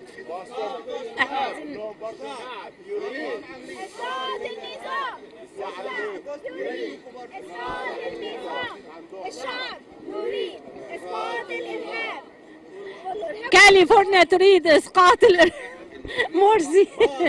إسقاط النظام الشعب يريد إسقاط النظام الشعب يريد إسقاط الإرهاب والإرهاب كاليفورنيا تريد اسقاط الإر- مرسي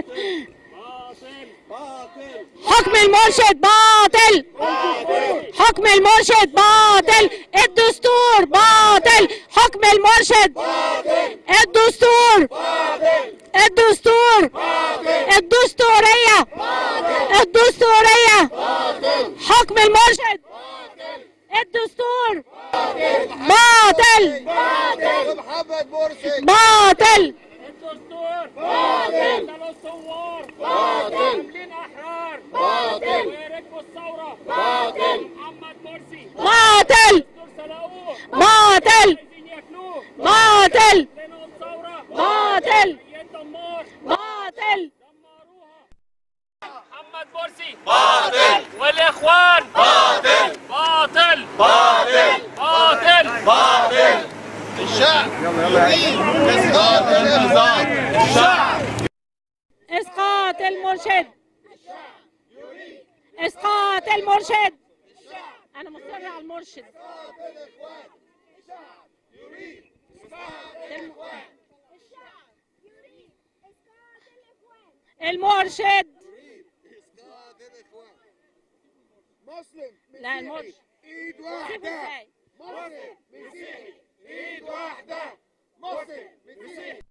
حكم المرشد باطل حكم المرشد باطل الدستور باطل حكم المرشد الدستور الدستور الدستورية الدستورية حكم المرشد الدستور باطل محمد مرسي باطل الدستور باطل قتلوا الثوار باطل عاملين احرار باطل ويركبوا الثوره باطل محمد مرسي باطل دستور سرقوه باطل عايزين ياكلوه باطل لنا الثوره باطل يتدمر باطل دمروها محمد مرسي باطل والاخوان باطل باطل باطل باطل باطل الشعب يريد اسقاط النظام الشعب اسقاط المرشد اسقاط المرشد انا مصر على المرشد المرشد مسلم لا المرش ايد واحدة مسلم مسيحي ايد واحدة مسلم مسيحي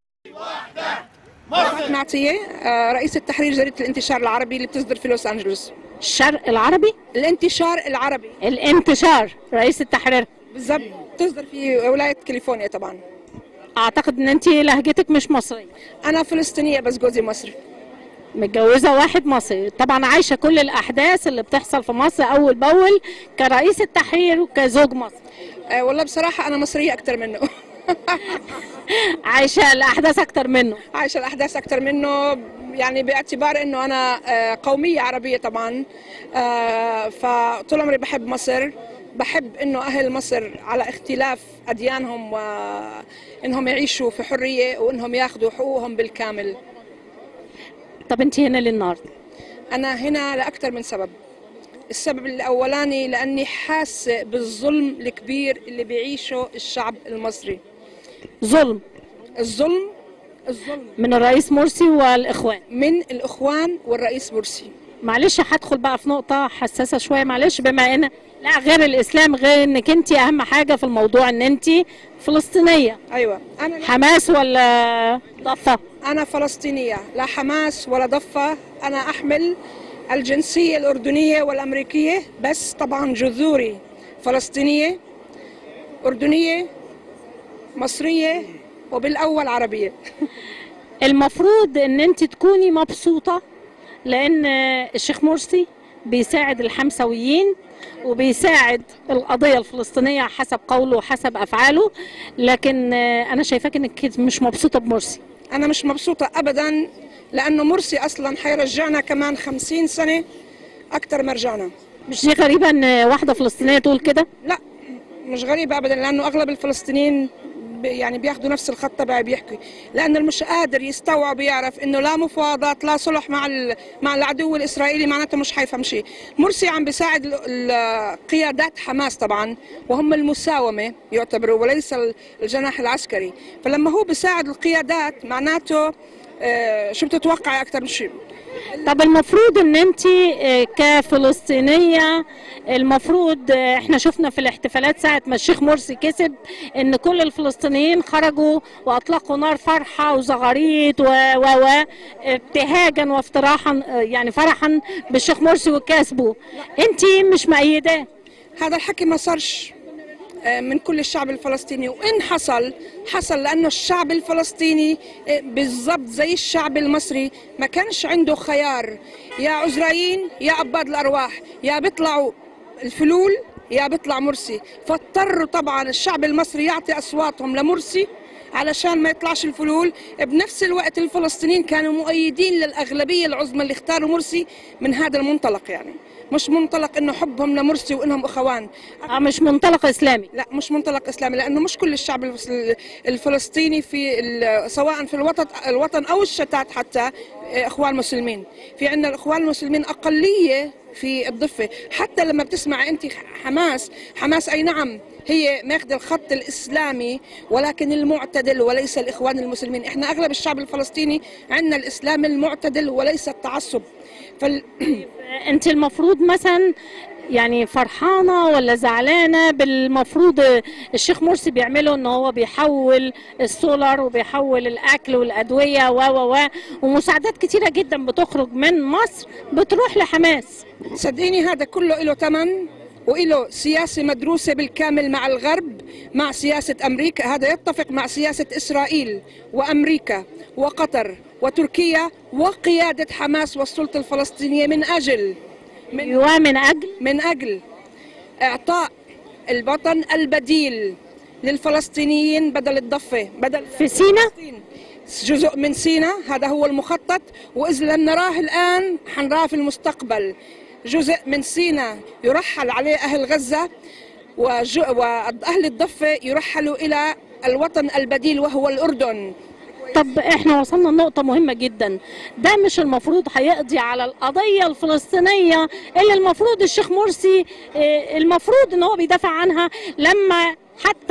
فاطمة عطية آه، رئيسة تحرير جريدة الانتشار العربي اللي بتصدر في لوس أنجلوس الشرق العربي الانتشار العربي الانتشار رئيس التحرير بالضبط بتصدر في ولاية كاليفورنيا طبعا اعتقد ان انت لهجتك مش مصريه أنا فلسطينية بس جوزي مصري متجوزه واحد مصري طبعا عايشه كل الاحداث اللي بتحصل في مصر اول باول كرئيس التحرير وكزوج مصر آه، والله بصراحة أنا مصرية أكثر منه عايشه الاحداث اكتر منه عايشة الأحداث أكثر منه يعني باعتبار إنه أنا آه، قومية عربية طبعا آه، فطول عمري بحب مصر بحب إنه أهل مصر على اختلاف أديانهم وإنهم يعيشوا في حرية وإنهم ياخذوا حقوقهم بالكامل طب انت هنا ليه النهارده أنا هنا لأكثر من سبب السبب الأولاني لأني حاسة بالظلم الكبير اللي بيعيشه الشعب المصري ظلم الظلم الظلم من الرئيس مرسي والاخوان من الإخوان والرئيس مرسي معلش هدخل بقى في نقطة حساسة شوية معلش بما ان لا غير الاسلام غير انك انت اهم حاجة في الموضوع ان انت فلسطينية أيوة أنا حماس ولا ضفة أنا فلسطينية لا حماس ولا ضفة أنا أحمل الجنسية الأردنية والأمريكية بس طبعا جذوري فلسطينية أردنية مصرية وبالأول عربية المفروض ان انت تكوني مبسوطة لان الشيخ مرسي بيساعد الحمسويين وبيساعد القضية الفلسطينية حسب قوله وحسب أفعاله لكن أنا شايفاك إنك مش مبسوطة بمرسي أنا مش مبسوطة أبدا لأنه مرسي أصلا حيرجعنا كمان خمسين سنة أكتر ما رجعنا مش دي غريبة إن واحدة فلسطينية تقول كده لا مش غريبة أبدا لأنه أغلب الفلسطينيين ب- يعني بياخذوا نفس الخط تبعي بيحكي لأنه مش قادر يستوعب يعرف إنه لا مفاوضات لا صلح مع ال- مع العدو الإسرائيلي معناته مش حيفهم شيء مرسي عم بيساعد ال- ال- قيادات حماس طبعا وهم المساومة يعتبروا وليس ال- الجناح العسكري فلما هو بيساعد القيادات معناته آه، شو بتتوقعي أكثر من شيء طب المفروض ان انت كفلسطينيه المفروض آه، احنا شفنا في الاحتفالات ساعه ما الشيخ مرسي كسب ان كل الفلسطينيين خرجوا واطلقوا نار فرحه وزغاريت و و و ابتهاجا وافتراحا آه، يعني فرحا بالشيخ مرسي وكسبه انت مش مأيداه هذا الحكي ما صارش آه، من كل الشعب الفلسطيني وإن حصل حصل لأنه الشعب الفلسطيني آه، بالضبط زي الشعب المصري ما كانش عنده خيار يا عزرايين يا عباد الأرواح يا بيطلعوا الفلول يا بيطلع مرسي فاضطروا طبعا الشعب المصري يعطي أصواتهم لمرسي علشان ما يطلعش الفلول بنفس الوقت الفلسطينيين كانوا مؤيدين للأغلبية العظمى اللي اختاروا مرسي من هذا المنطلق يعني مش منطلق انه حبهم لمرسي وانهم اخوان اه مش منطلق اسلامي لا مش منطلق اسلامي لانه مش كل الشعب الفلس- الفلسطيني في ال- سواء في الوطن الوطن او الشتات حتى اخوان مسلمين في عندنا الاخوان المسلمين اقليه في الضفه حتى لما بتسمع انت حماس حماس اي نعم هي ماخذ الخط الاسلامي ولكن المعتدل وليس الاخوان المسلمين احنا اغلب الشعب الفلسطيني عندنا الاسلام المعتدل وليس التعصب فال... انت المفروض مثلا يعني فرحانة ولا زعلانة بالمفروض الشيخ مرسي بيعمله ان هو بيحول السولار وبيحول الاكل والادوية و و و ومساعدات كتيرة جدا بتخرج من مصر بتروح لحماس صدقيني هذا كله له ثمن وله سياسة مدروسة بالكامل مع الغرب مع سياسة أمريكا هذا يتفق مع سياسة إسرائيل وأمريكا وقطر وتركيا وقيادة حماس والسلطة الفلسطينية من أجل من, ومن اجل من أجل إعطاء الوطن البديل للفلسطينيين بدل الضفة بدل في سينا فلسطين جزء من سينا هذا هو المخطط وإذا لم نراه الآن حنراه في المستقبل جزء من سينا يرحل عليه أهل غزة وج... وأهل الضفة يرحلوا إلى الوطن البديل وهو الأردن طب احنا وصلنا لنقطة مهمة جدا ده مش المفروض هيقضي على القضية الفلسطينية اللي المفروض الشيخ مرسي اه، المفروض ان هو بيدافع عنها لما حتى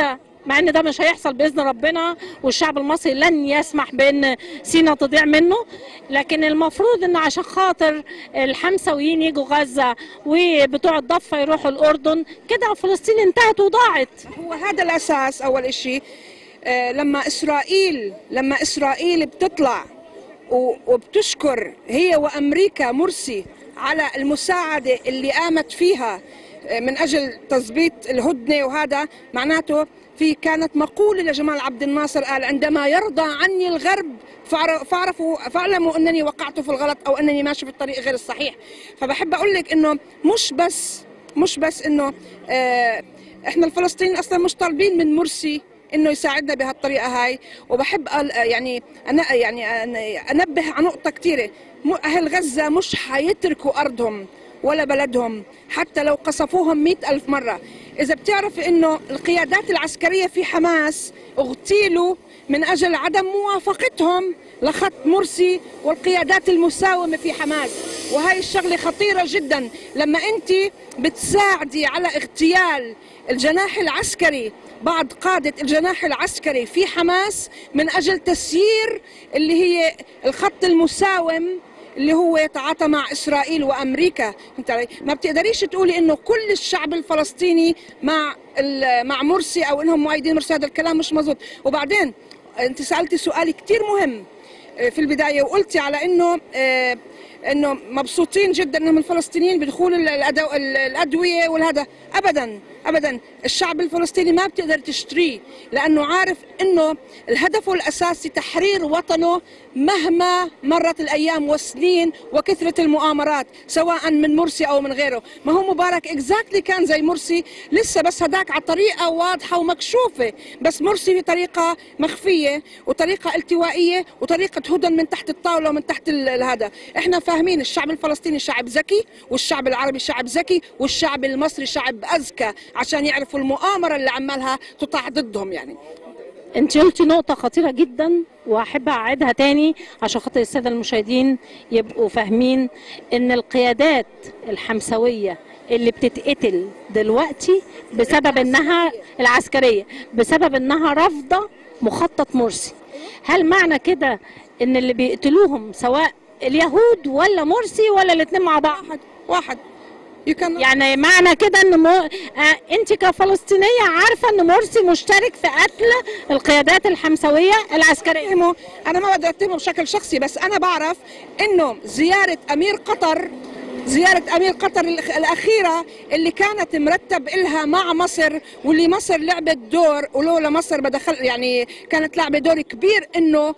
مع ان ده مش هيحصل باذن ربنا والشعب المصري لن يسمح بان سينا تضيع منه لكن المفروض ان عشان خاطر الحمساويين يجوا غزه وبتوع الضفه يروحوا الاردن كده فلسطين انتهت وضاعت هو هذا الاساس اول شيء آه، لما اسرائيل لما اسرائيل بتطلع و- وبتشكر هي وامريكا مرسي على المساعده اللي قامت فيها آه، من اجل تظبيط الهدنه وهذا معناته في كانت مقوله لجمال عبد الناصر قال عندما يرضى عني الغرب فاعر- فاعرفوا فاعلموا انني وقعت في الغلط او انني ماشي في الطريق غير الصحيح فبحب اقول لك انه مش بس مش بس انه آه احنا الفلسطينيين اصلا مش طالبين من مرسي انه يساعدنا بهالطريقه هاي وبحب أل يعني انا يعني أنا- انبه على نقطه كثيره اهل غزه مش حيتركوا ارضهم ولا بلدهم حتى لو قصفوهم مئة ألف مرة إذا بتعرف إنه القيادات العسكرية في حماس اغتيلوا من أجل عدم موافقتهم لخط مرسي والقيادات المساومة في حماس وهي الشغلة خطيرة جدا لما أنت بتساعدي على اغتيال الجناح العسكري بعض قادة الجناح العسكري في حماس من أجل تسيير اللي هي الخط المساوم اللي هو يتعاطى مع اسرائيل وامريكا انت علي؟ ما بتقدريش تقولي انه كل الشعب الفلسطيني مع ال- مع مرسي او انهم مؤيدين مرسي هذا الكلام مش مزبوط وبعدين انت سالتي سؤال كثير مهم آه، في البدايه وقلتي على انه آه، انه مبسوطين جدا انهم الفلسطينيين بدخول ال- الأدو- ال- الادويه والهذا ابدا ابدا الشعب الفلسطيني ما بتقدر تشتريه لانه عارف انه الهدف الاساسي تحرير وطنه مهما مرت الايام والسنين وكثره المؤامرات سواء من مرسي او من غيره ما هو مبارك اكزاكتلي كان زي مرسي لسه بس هداك على طريقه واضحه ومكشوفه بس مرسي بطريقه مخفيه وطريقه التوائيه وطريقه هدن من تحت الطاوله ومن تحت ال- هذا احنا فاهمين الشعب الفلسطيني شعب ذكي والشعب العربي شعب ذكي والشعب المصري شعب اذكى عشان يعرفوا المؤامره اللي عمالها تطاع ضدهم يعني انت قلتي نقطة خطيرة جدا وأحب أعيدها تاني عشان خاطر السادة المشاهدين يبقوا فاهمين إن القيادات الحمسوية اللي بتتقتل دلوقتي بسبب إنها العسكرية بسبب إنها رافضة مخطط مرسي هل معنى كده إن اللي بيقتلوهم سواء اليهود ولا مرسي ولا الاتنين مع بعض واحد واحد You cannot- يعني معنى كده ان مو... آه انت كفلسطينيه عارفه ان مرسي مشترك في قتل القيادات الحمسويه العسكريه اتهمه انا ما بقدر اتهمه بشكل شخصي بس انا بعرف انه زياره امير قطر زيارة أمير قطر الأخ- الأخيرة اللي كانت مرتب إلها مع مصر واللي مصر لعبت دور ولولا مصر بدخل يعني كانت لعبة دور كبير إنه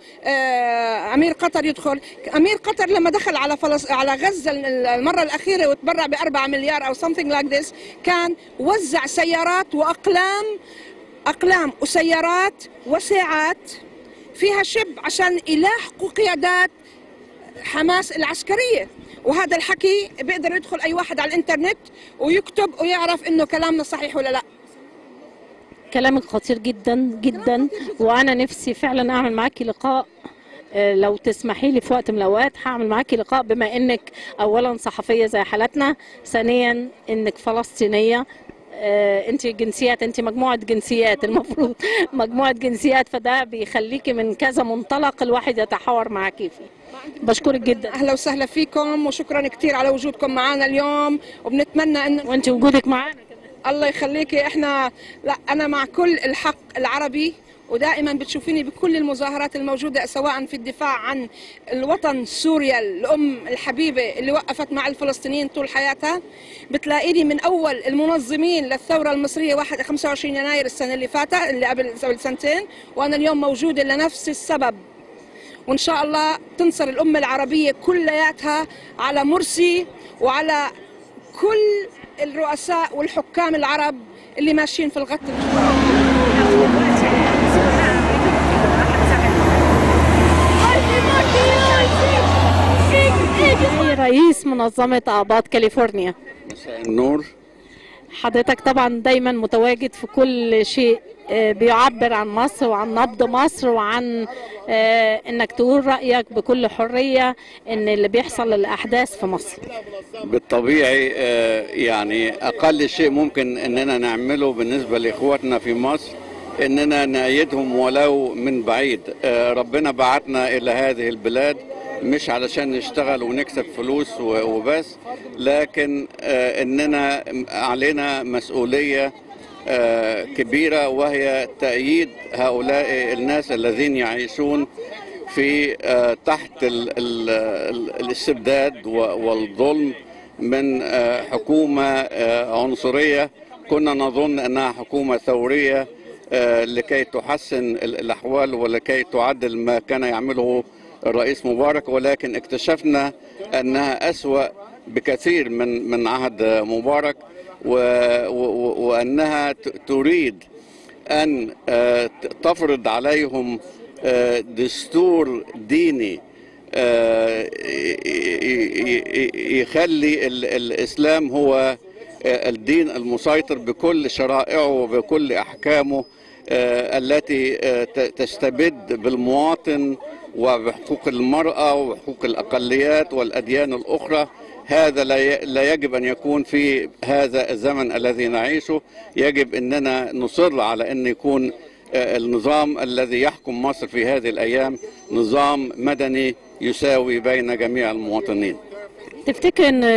آه، أمير قطر يدخل أمير قطر لما دخل على فلس على غزة المرة الأخيرة وتبرع بأربعة مليار أو something like this كان وزع سيارات وأقلام أقلام وسيارات وساعات فيها شب عشان يلاحقوا قيادات حماس العسكرية وهذا الحكي بيقدر يدخل أي واحد على الإنترنت ويكتب ويعرف إنه كلامنا صحيح ولا لا كلامك خطير جدا جدا وانا نفسي فعلا اعمل معاكي لقاء آه، لو تسمحي لي في وقت من الاوقات هعمل معاكي لقاء بما انك اولا صحفيه زي حالتنا ثانيا انك فلسطينيه آه، انت جنسيات انت مجموعه جنسيات المفروض مجموعه جنسيات فده بيخليكي من كذا منطلق الواحد يتحاور معاكي فيه بشكرك جدا أهلا وسهلا فيكم وشكرا كثير على وجودكم معنا اليوم وبنتمنى أن وانت وجودك معانا كمان الله يخليكي احنا لا انا مع كل الحق العربي ودائما بتشوفيني بكل المظاهرات الموجوده سواء في الدفاع عن الوطن سوريا الام الحبيبه اللي وقفت مع الفلسطينيين طول حياتها بتلاقيني من اول المنظمين للثوره المصريه 1 25 يناير السنه اللي فاتت اللي قبل قبل سنتين وانا اليوم موجوده لنفس السبب وان شاء الله تنصر الامه العربيه كلياتها على مرسي وعلى كل الرؤساء والحكام العرب اللي ماشيين في الغط أي رئيس منظمه اعباط كاليفورنيا مساء النور حضرتك طبعا دايما متواجد في كل شيء آه، بيعبر عن مصر وعن نبض مصر وعن آه، انك تقول رايك بكل حريه ان اللي بيحصل الاحداث في مصر بالطبيعي آه، يعني اقل شيء ممكن اننا نعمله بالنسبه لاخواتنا في مصر اننا نأيدهم ولو من بعيد آه، ربنا بعتنا الى هذه البلاد مش علشان نشتغل ونكسب فلوس و- وبس لكن آه، اننا علينا مسؤولية آه، كبيرة وهي تأييد هؤلاء الناس الذين يعيشون في آه، تحت ال- ال- ال- الاستبداد و- والظلم من آه، حكومة آه، عنصرية كنا نظن أنها حكومة ثورية آه، لكي تحسن ال- الأحوال ولكي تعدل ما كان يعمله الرئيس مبارك ولكن اكتشفنا أنها أسوأ بكثير من من عهد مبارك و- و- وأنها ت- تريد أن آه، تفرض عليهم آه، دستور ديني آه، ي- ي- يخلي ال- الإسلام هو آه، الدين المسيطر بكل شرائعه وبكل أحكامه آه، التي آه، ت- تستبد بالمواطن وبحقوق المرأة وحقوق الأقليات والأديان الأخرى هذا لا ي- لا يجب أن يكون في هذا الزمن الذي نعيشه يجب أننا نصر على أن يكون آه، النظام الذي يحكم مصر في هذه الأيام نظام مدني يساوي بين جميع المواطنين تفتكر ان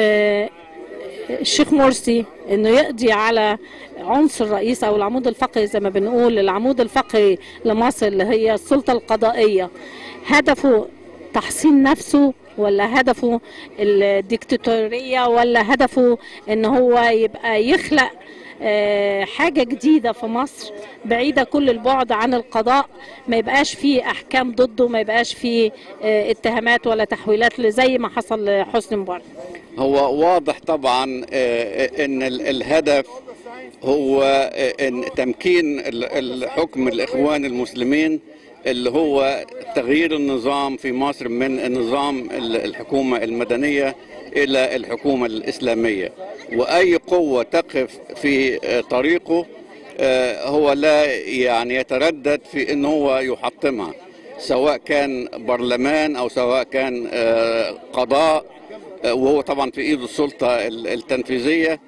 الشيخ مرسي انه يقضي على عنصر الرئيس او العمود الفقري زي ما بنقول العمود الفقري لمصر اللي هي السلطه القضائيه هدفه تحصين نفسه ولا هدفه الديكتاتوريه ولا هدفه ان هو يبقى يخلق آه، حاجة جديدة في مصر بعيدة كل البعد عن القضاء ما يبقاش فيه أحكام ضده ما يبقاش فيه آه، اتهامات ولا تحويلات زي ما حصل لحسني مبارك هو واضح طبعا آه، ان ال- الهدف هو آه، ان تمكين ال- الحكم الاخوان المسلمين اللي هو تغيير النظام في مصر من النظام ال- الحكومه المدنيه الى الحكومه الاسلاميه واي قوه تقف في آه، طريقه آه، هو لا يعني يتردد في ان هو يحطمها سواء كان برلمان او سواء كان آه، قضاء آه، وهو طبعا في ايده السلطه ال- التنفيذيه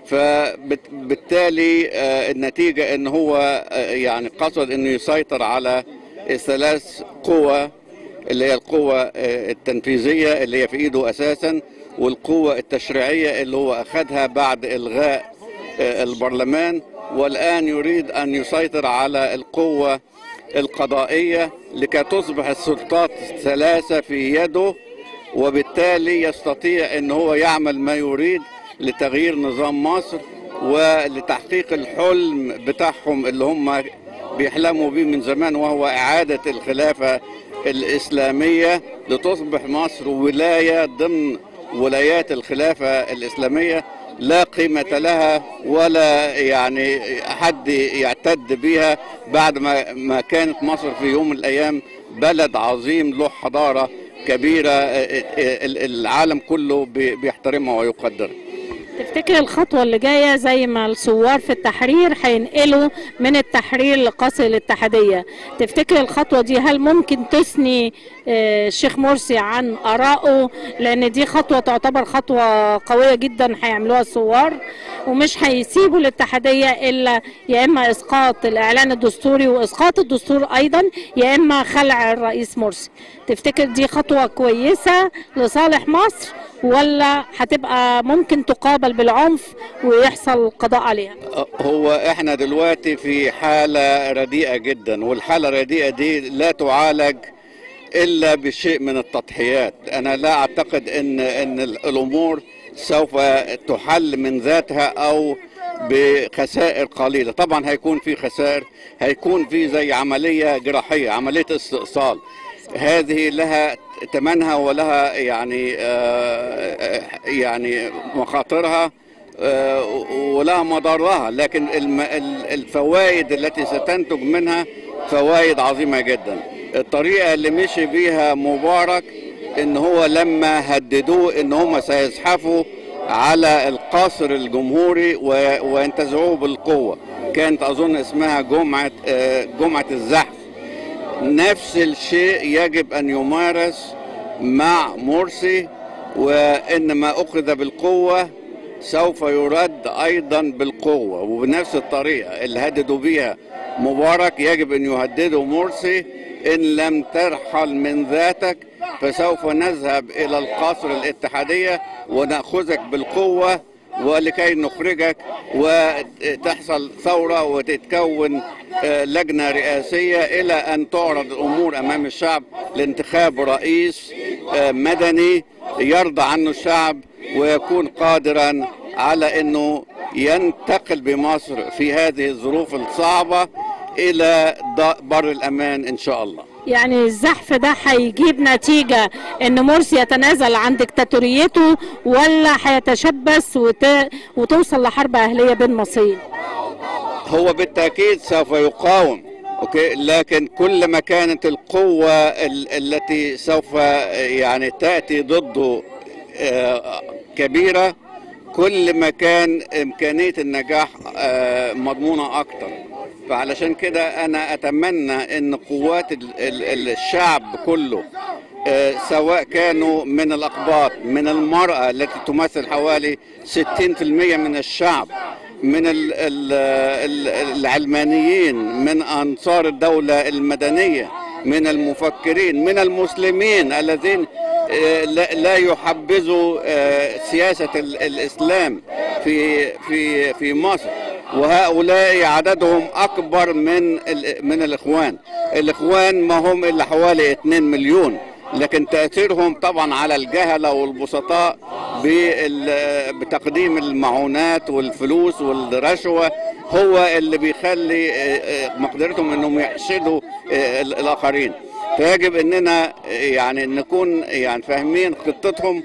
فبالتالي النتيجه ان هو آه، يعني قصد انه يسيطر على الثلاث قوى اللي هي القوة آه، التنفيذية اللي هي في ايده اساسا والقوة التشريعية اللي هو اخذها بعد الغاء آه، البرلمان والان يريد ان يسيطر على القوة القضائية لكي تصبح السلطات الثلاثة في يده وبالتالي يستطيع ان هو يعمل ما يريد لتغيير نظام مصر ولتحقيق الحلم بتاعهم اللي هم بيحلموا بيه من زمان وهو إعادة الخلافة الإسلامية لتصبح مصر ولاية ضمن ولايات الخلافة الإسلامية لا قيمة لها ولا يعني حد يعتد بها بعد ما ما كانت مصر في يوم من الأيام بلد عظيم له حضارة كبيرة العالم كله بي- بيحترمها ويقدرها تفتكر الخطوة اللي جاية زي ما الثوار في التحرير هينقلوا من التحرير لقصر الاتحادية تفتكر الخطوة دي هل ممكن تثني آه، الشيخ مرسي عن آرائه لأن دي خطوة تعتبر خطوة قوية جدا هيعملوها الثوار ومش هيسيبوا الاتحادية إلا يا إما إسقاط الإعلان الدستوري وإسقاط الدستور أيضا يا إما خلع الرئيس مرسي تفتكر دي خطوة كويسة لصالح مصر ولا هتبقى ممكن تقابل بالعنف ويحصل قضاء عليها هو احنا دلوقتي في حالة رديئة جدا والحالة الرديئة دي لا تعالج الا بشيء من التضحيات انا لا اعتقد ان ان الامور سوف تحل من ذاتها او بخسائر قليلة طبعا هيكون في خسائر هيكون في زي عملية جراحية عملية استئصال هذه لها ثمنها ولها يعني آه، يعني مخاطرها آه، ولها مضارها لكن الم- ال- الفوائد التي ستنتج منها فوائد عظيمة جدا الطريقة اللي مشي بيها مبارك ان هو لما هددوه ان هم سيزحفوا على القصر الجمهوري و- وينتزعوه بالقوة كانت اظن اسمها جمعة آه، جمعة الزحف نفس الشيء يجب ان يمارس مع مرسي وان ما اخذ بالقوه سوف يرد ايضا بالقوه وبنفس الطريقه اللي هددوا بيها مبارك يجب أن يهدده مرسي إن لم ترحل من ذاتك فسوف نذهب إلى القصر الاتحادية ونأخذك بالقوة ولكي نخرجك وتحصل ثورة وتتكون آه، لجنة رئاسية إلى أن تعرض الأمور أمام الشعب لانتخاب رئيس آه، مدني يرضى عنه الشعب ويكون قادرا على أنه ينتقل بمصر في هذه الظروف الصعبة إلى ض- بر الأمان إن شاء الله يعني الزحف ده هيجيب نتيجة ان مرسي يتنازل عن ديكتاتوريته ولا هيتشبث وت... وتوصل لحرب اهلية بين مصريين هو بالتأكيد سوف يقاوم أوكي لكن كل ما كانت القوة ال- التي سوف يعني تأتي ضده آه، كبيرة كل ما كان إمكانية النجاح آه، مضمونة أكتر فعلشان كده أنا أتمنى أن قوات ال- ال- الشعب كله آه، سواء كانوا من الأقباط من المرأة التي تمثل حوالي 60% من الشعب من ال ال ال العلمانيين من أنصار الدولة المدنية من المفكرين من المسلمين الذين آه، لا لا يحبذوا آه، سياسة ال- الإسلام في في في مصر وهؤلاء عددهم أكبر من ال- من الإخوان الإخوان ما هم إلا حوالي 2 مليون لكن تأثيرهم طبعا على الجهلة والبسطاء بال- بتقديم المعونات والفلوس والرشوة هو اللي بيخلي آه، آه، مقدرتهم انهم يحشدوا آه، ال- الاخرين فيجب اننا آه، يعني نكون يعني فاهمين خطتهم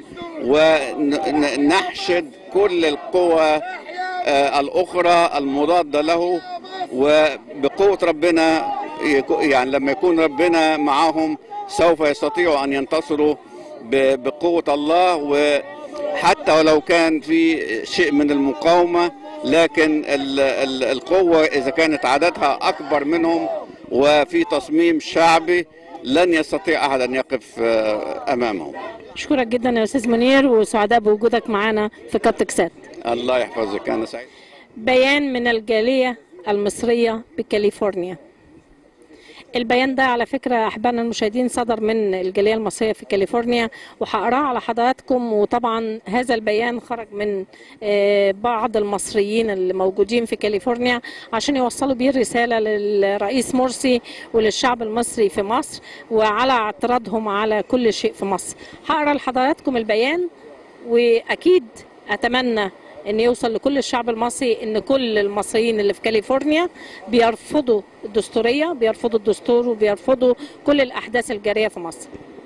ونحشد كل القوى آه، الاخرى المضاده له وبقوه ربنا يكو- يعني لما يكون ربنا معهم سوف يستطيعوا ان ينتصروا ب- بقوه الله وحتى ولو كان في شيء من المقاومه لكن ال- ال- القوه اذا كانت عددها اكبر منهم وفي تصميم شعبي لن يستطيع احد ان يقف آه، امامهم اشكرك جدا يا استاذ منير وسعداء بوجودك معانا في كابتكسات الله يحفظك انا سعيد بيان من الجالية المصرية بكاليفورنيا البيان ده على فكرة أحبائنا المشاهدين صدر من الجالية المصرية في كاليفورنيا وهقراه على حضراتكم وطبعا هذا البيان خرج من آه، بعض المصريين اللي موجودين في كاليفورنيا عشان يوصلوا بيه الرسالة للرئيس مرسي وللشعب المصري في مصر وعلى اعتراضهم على كل شيء في مصر هقرا لحضراتكم البيان واكيد اتمنى ان يوصل لكل الشعب المصري ان كل المصريين اللي في كاليفورنيا بيرفضوا الدستوريه بيرفضوا الدستور وبيرفضوا كل الاحداث الجاريه في مصر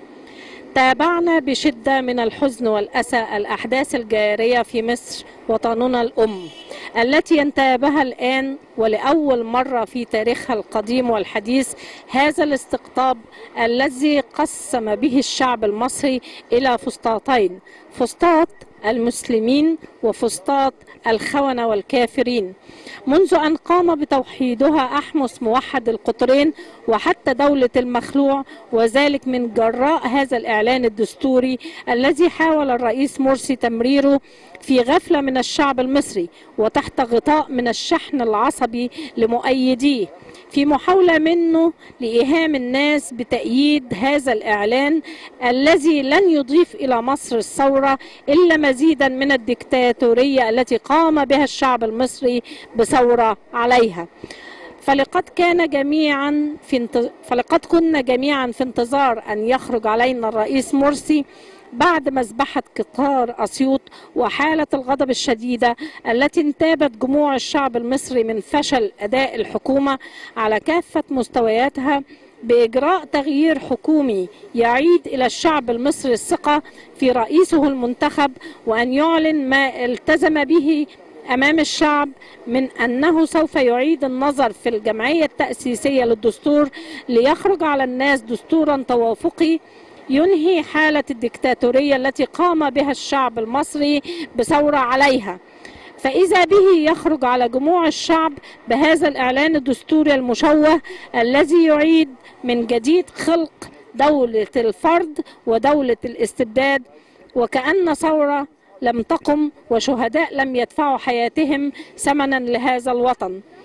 تابعنا بشدة من الحزن والأسى الأحداث الجارية في مصر وطننا الأم التي ينتابها الآن ولأول مرة في تاريخها القديم والحديث هذا الاستقطاب الذي قسم به الشعب المصري إلى فسطاطين فسطاط المسلمين وفسطاط الخونة والكافرين منذ أن قام بتوحيدها أحمس موحد القطرين وحتى دولة المخلوع وذلك من جراء هذا الإعلان الدستوري الذي حاول الرئيس مرسي تمريره في غفلة من الشعب المصري وتحت غطاء من الشحن العصبي لمؤيديه في محاولة منه لإيهام الناس بتأييد هذا الإعلان الذي لن يضيف إلى مصر الثورة إلا مزيدا من الدكتاتورية التي قام بها الشعب المصري بثورة عليها فلقد كان جميعا في انت... فلقد كنا جميعا في انتظار أن يخرج علينا الرئيس مرسي بعد مذبحة قطار أسيوط وحالة الغضب الشديدة التي انتابت جموع الشعب المصري من فشل أداء الحكومة على كافة مستوياتها بإجراء تغيير حكومي يعيد إلى الشعب المصري الثقة في رئيسه المنتخب وأن يعلن ما التزم به أمام الشعب من أنه سوف يعيد النظر في الجمعية التأسيسية للدستور ليخرج على الناس دستورا توافقي ينهي حالة الدكتاتورية التي قام بها الشعب المصري بثورة عليها فإذا به يخرج على جموع الشعب بهذا الإعلان الدستوري المشوه الذي يعيد من جديد خلق دولة الفرد ودولة الاستبداد وكأن ثورة لم تقم وشهداء لم يدفعوا حياتهم ثمنا لهذا الوطن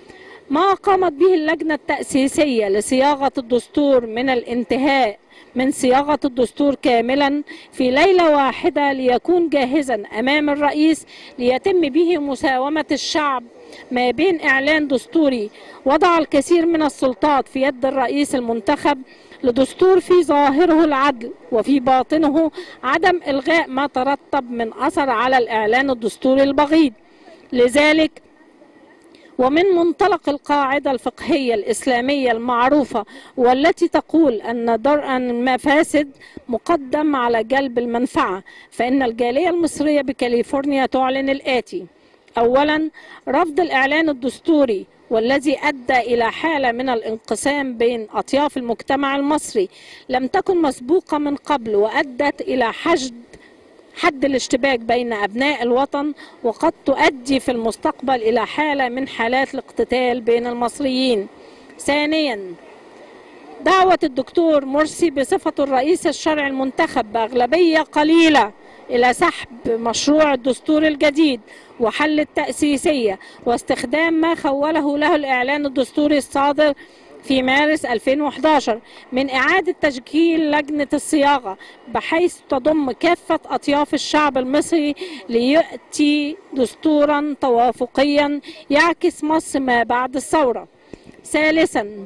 ما قامت به اللجنة التأسيسية لصياغة الدستور من الانتهاء من صياغة الدستور كاملا في ليلة واحدة ليكون جاهزا أمام الرئيس ليتم به مساومة الشعب ما بين إعلان دستوري وضع الكثير من السلطات في يد الرئيس المنتخب لدستور في ظاهره العدل وفي باطنه عدم إلغاء ما ترتب من أثر على الإعلان الدستوري البغيض لذلك ومن منطلق القاعدة الفقهية الإسلامية المعروفة والتي تقول أن درء المفاسد مقدم على جلب المنفعة فإن الجالية المصرية بكاليفورنيا تعلن الآتي أولا رفض الإعلان الدستوري والذي أدى إلى حالة من الانقسام بين أطياف المجتمع المصري لم تكن مسبوقة من قبل وأدت إلى حشد حد الاشتباك بين أبناء الوطن وقد تؤدي في المستقبل إلى حالة من حالات الاقتتال بين المصريين ثانيا دعوة الدكتور مرسي بصفة الرئيس الشرعي المنتخب بأغلبية قليلة إلى سحب مشروع الدستور الجديد وحل التأسيسية واستخدام ما خوله له الإعلان الدستوري الصادر في مارس 2011 من إعادة تشكيل لجنة الصياغة بحيث تضم كافة أطياف الشعب المصري ليأتي دستورا توافقيا يعكس مصر ما بعد الثورة ثالثا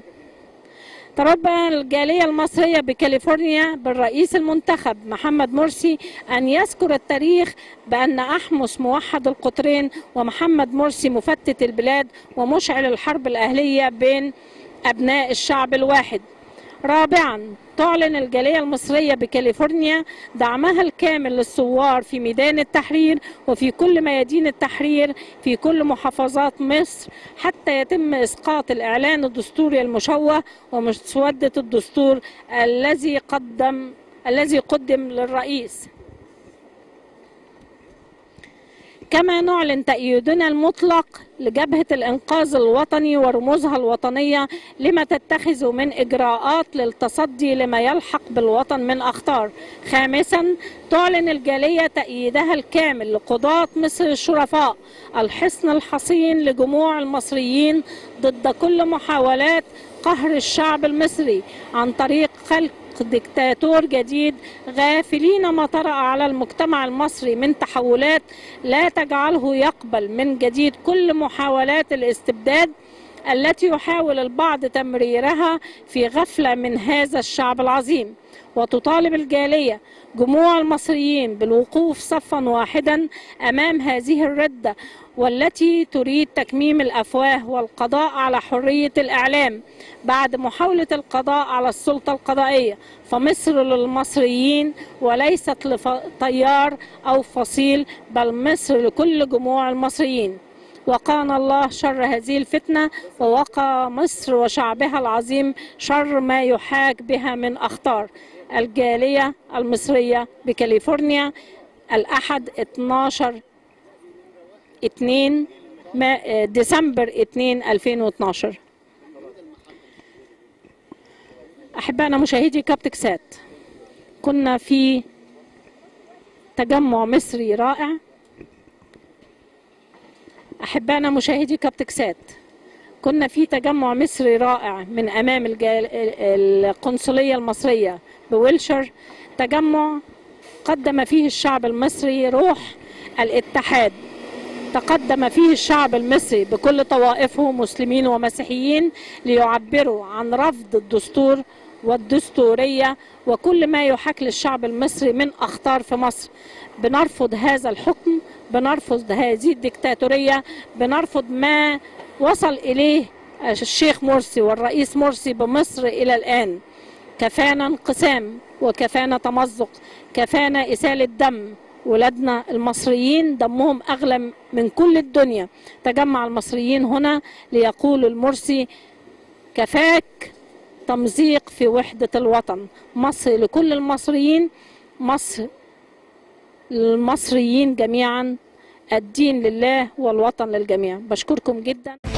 تربى الجالية المصرية بكاليفورنيا بالرئيس المنتخب محمد مرسي أن يذكر التاريخ بأن أحمس موحد القطرين ومحمد مرسي مفتت البلاد ومشعل الحرب الأهلية بين أبناء الشعب الواحد رابعا تعلن الجالية المصرية بكاليفورنيا دعمها الكامل للثوار في ميدان التحرير وفي كل ميادين التحرير في كل محافظات مصر حتى يتم إسقاط الإعلان الدستوري المشوه ومسودة الدستور الذي قدم الذي قدم للرئيس كما نعلن تأييدنا المطلق لجبهة الإنقاذ الوطني ورموزها الوطنية لما تتخذ من إجراءات للتصدي لما يلحق بالوطن من أخطار خامسا تعلن الجالية تأييدها الكامل لقضاة مصر الشرفاء الحصن الحصين لجموع المصريين ضد كل محاولات قهر الشعب المصري عن طريق خلق دكتاتور جديد غافلين ما طرأ على المجتمع المصري من تحولات لا تجعله يقبل من جديد كل محاولات الاستبداد التي يحاول البعض تمريرها في غفلة من هذا الشعب العظيم وتطالب الجالية جموع المصريين بالوقوف صفا واحدا أمام هذه الردة والتي تريد تكميم الأفواه والقضاء على حرية الإعلام بعد محاولة القضاء على السلطة القضائية فمصر للمصريين وليست لتيار أو فصيل بل مصر لكل جموع المصريين وقانا الله شر هذه الفتنة ووقى مصر وشعبها العظيم شر ما يحاك بها من أخطار الجالية المصرية بكاليفورنيا الأحد 12 2 ما ديسمبر 2 2012 أحبائنا مشاهدي كابتكسات كنا في تجمع مصري رائع أحبائنا مشاهدي كابتكسات كنا في تجمع مصري رائع من أمام الجال... القنصلية المصرية بويلشر تجمع قدم فيه الشعب المصري روح الاتحاد تقدم فيه الشعب المصري بكل طوائفه مسلمين ومسيحيين ليعبروا عن رفض الدستور والدستورية وكل ما يحاك للشعب المصري من أخطار في مصر بنرفض هذا الحكم بنرفض هذه الدكتاتورية بنرفض ما وصل إليه الشيخ مرسي والرئيس مرسي بمصر إلى الآن كفانا انقسام وكفانا تمزق كفانا إسالة دم ولادنا المصريين دمهم أغلى من كل الدنيا تجمع المصريين هنا ليقولوا المرسي كفاك تمزيق في وحدة الوطن مصر لكل المصريين مصر للمصريين جميعا الدين لله والوطن للجميع بشكركم جدا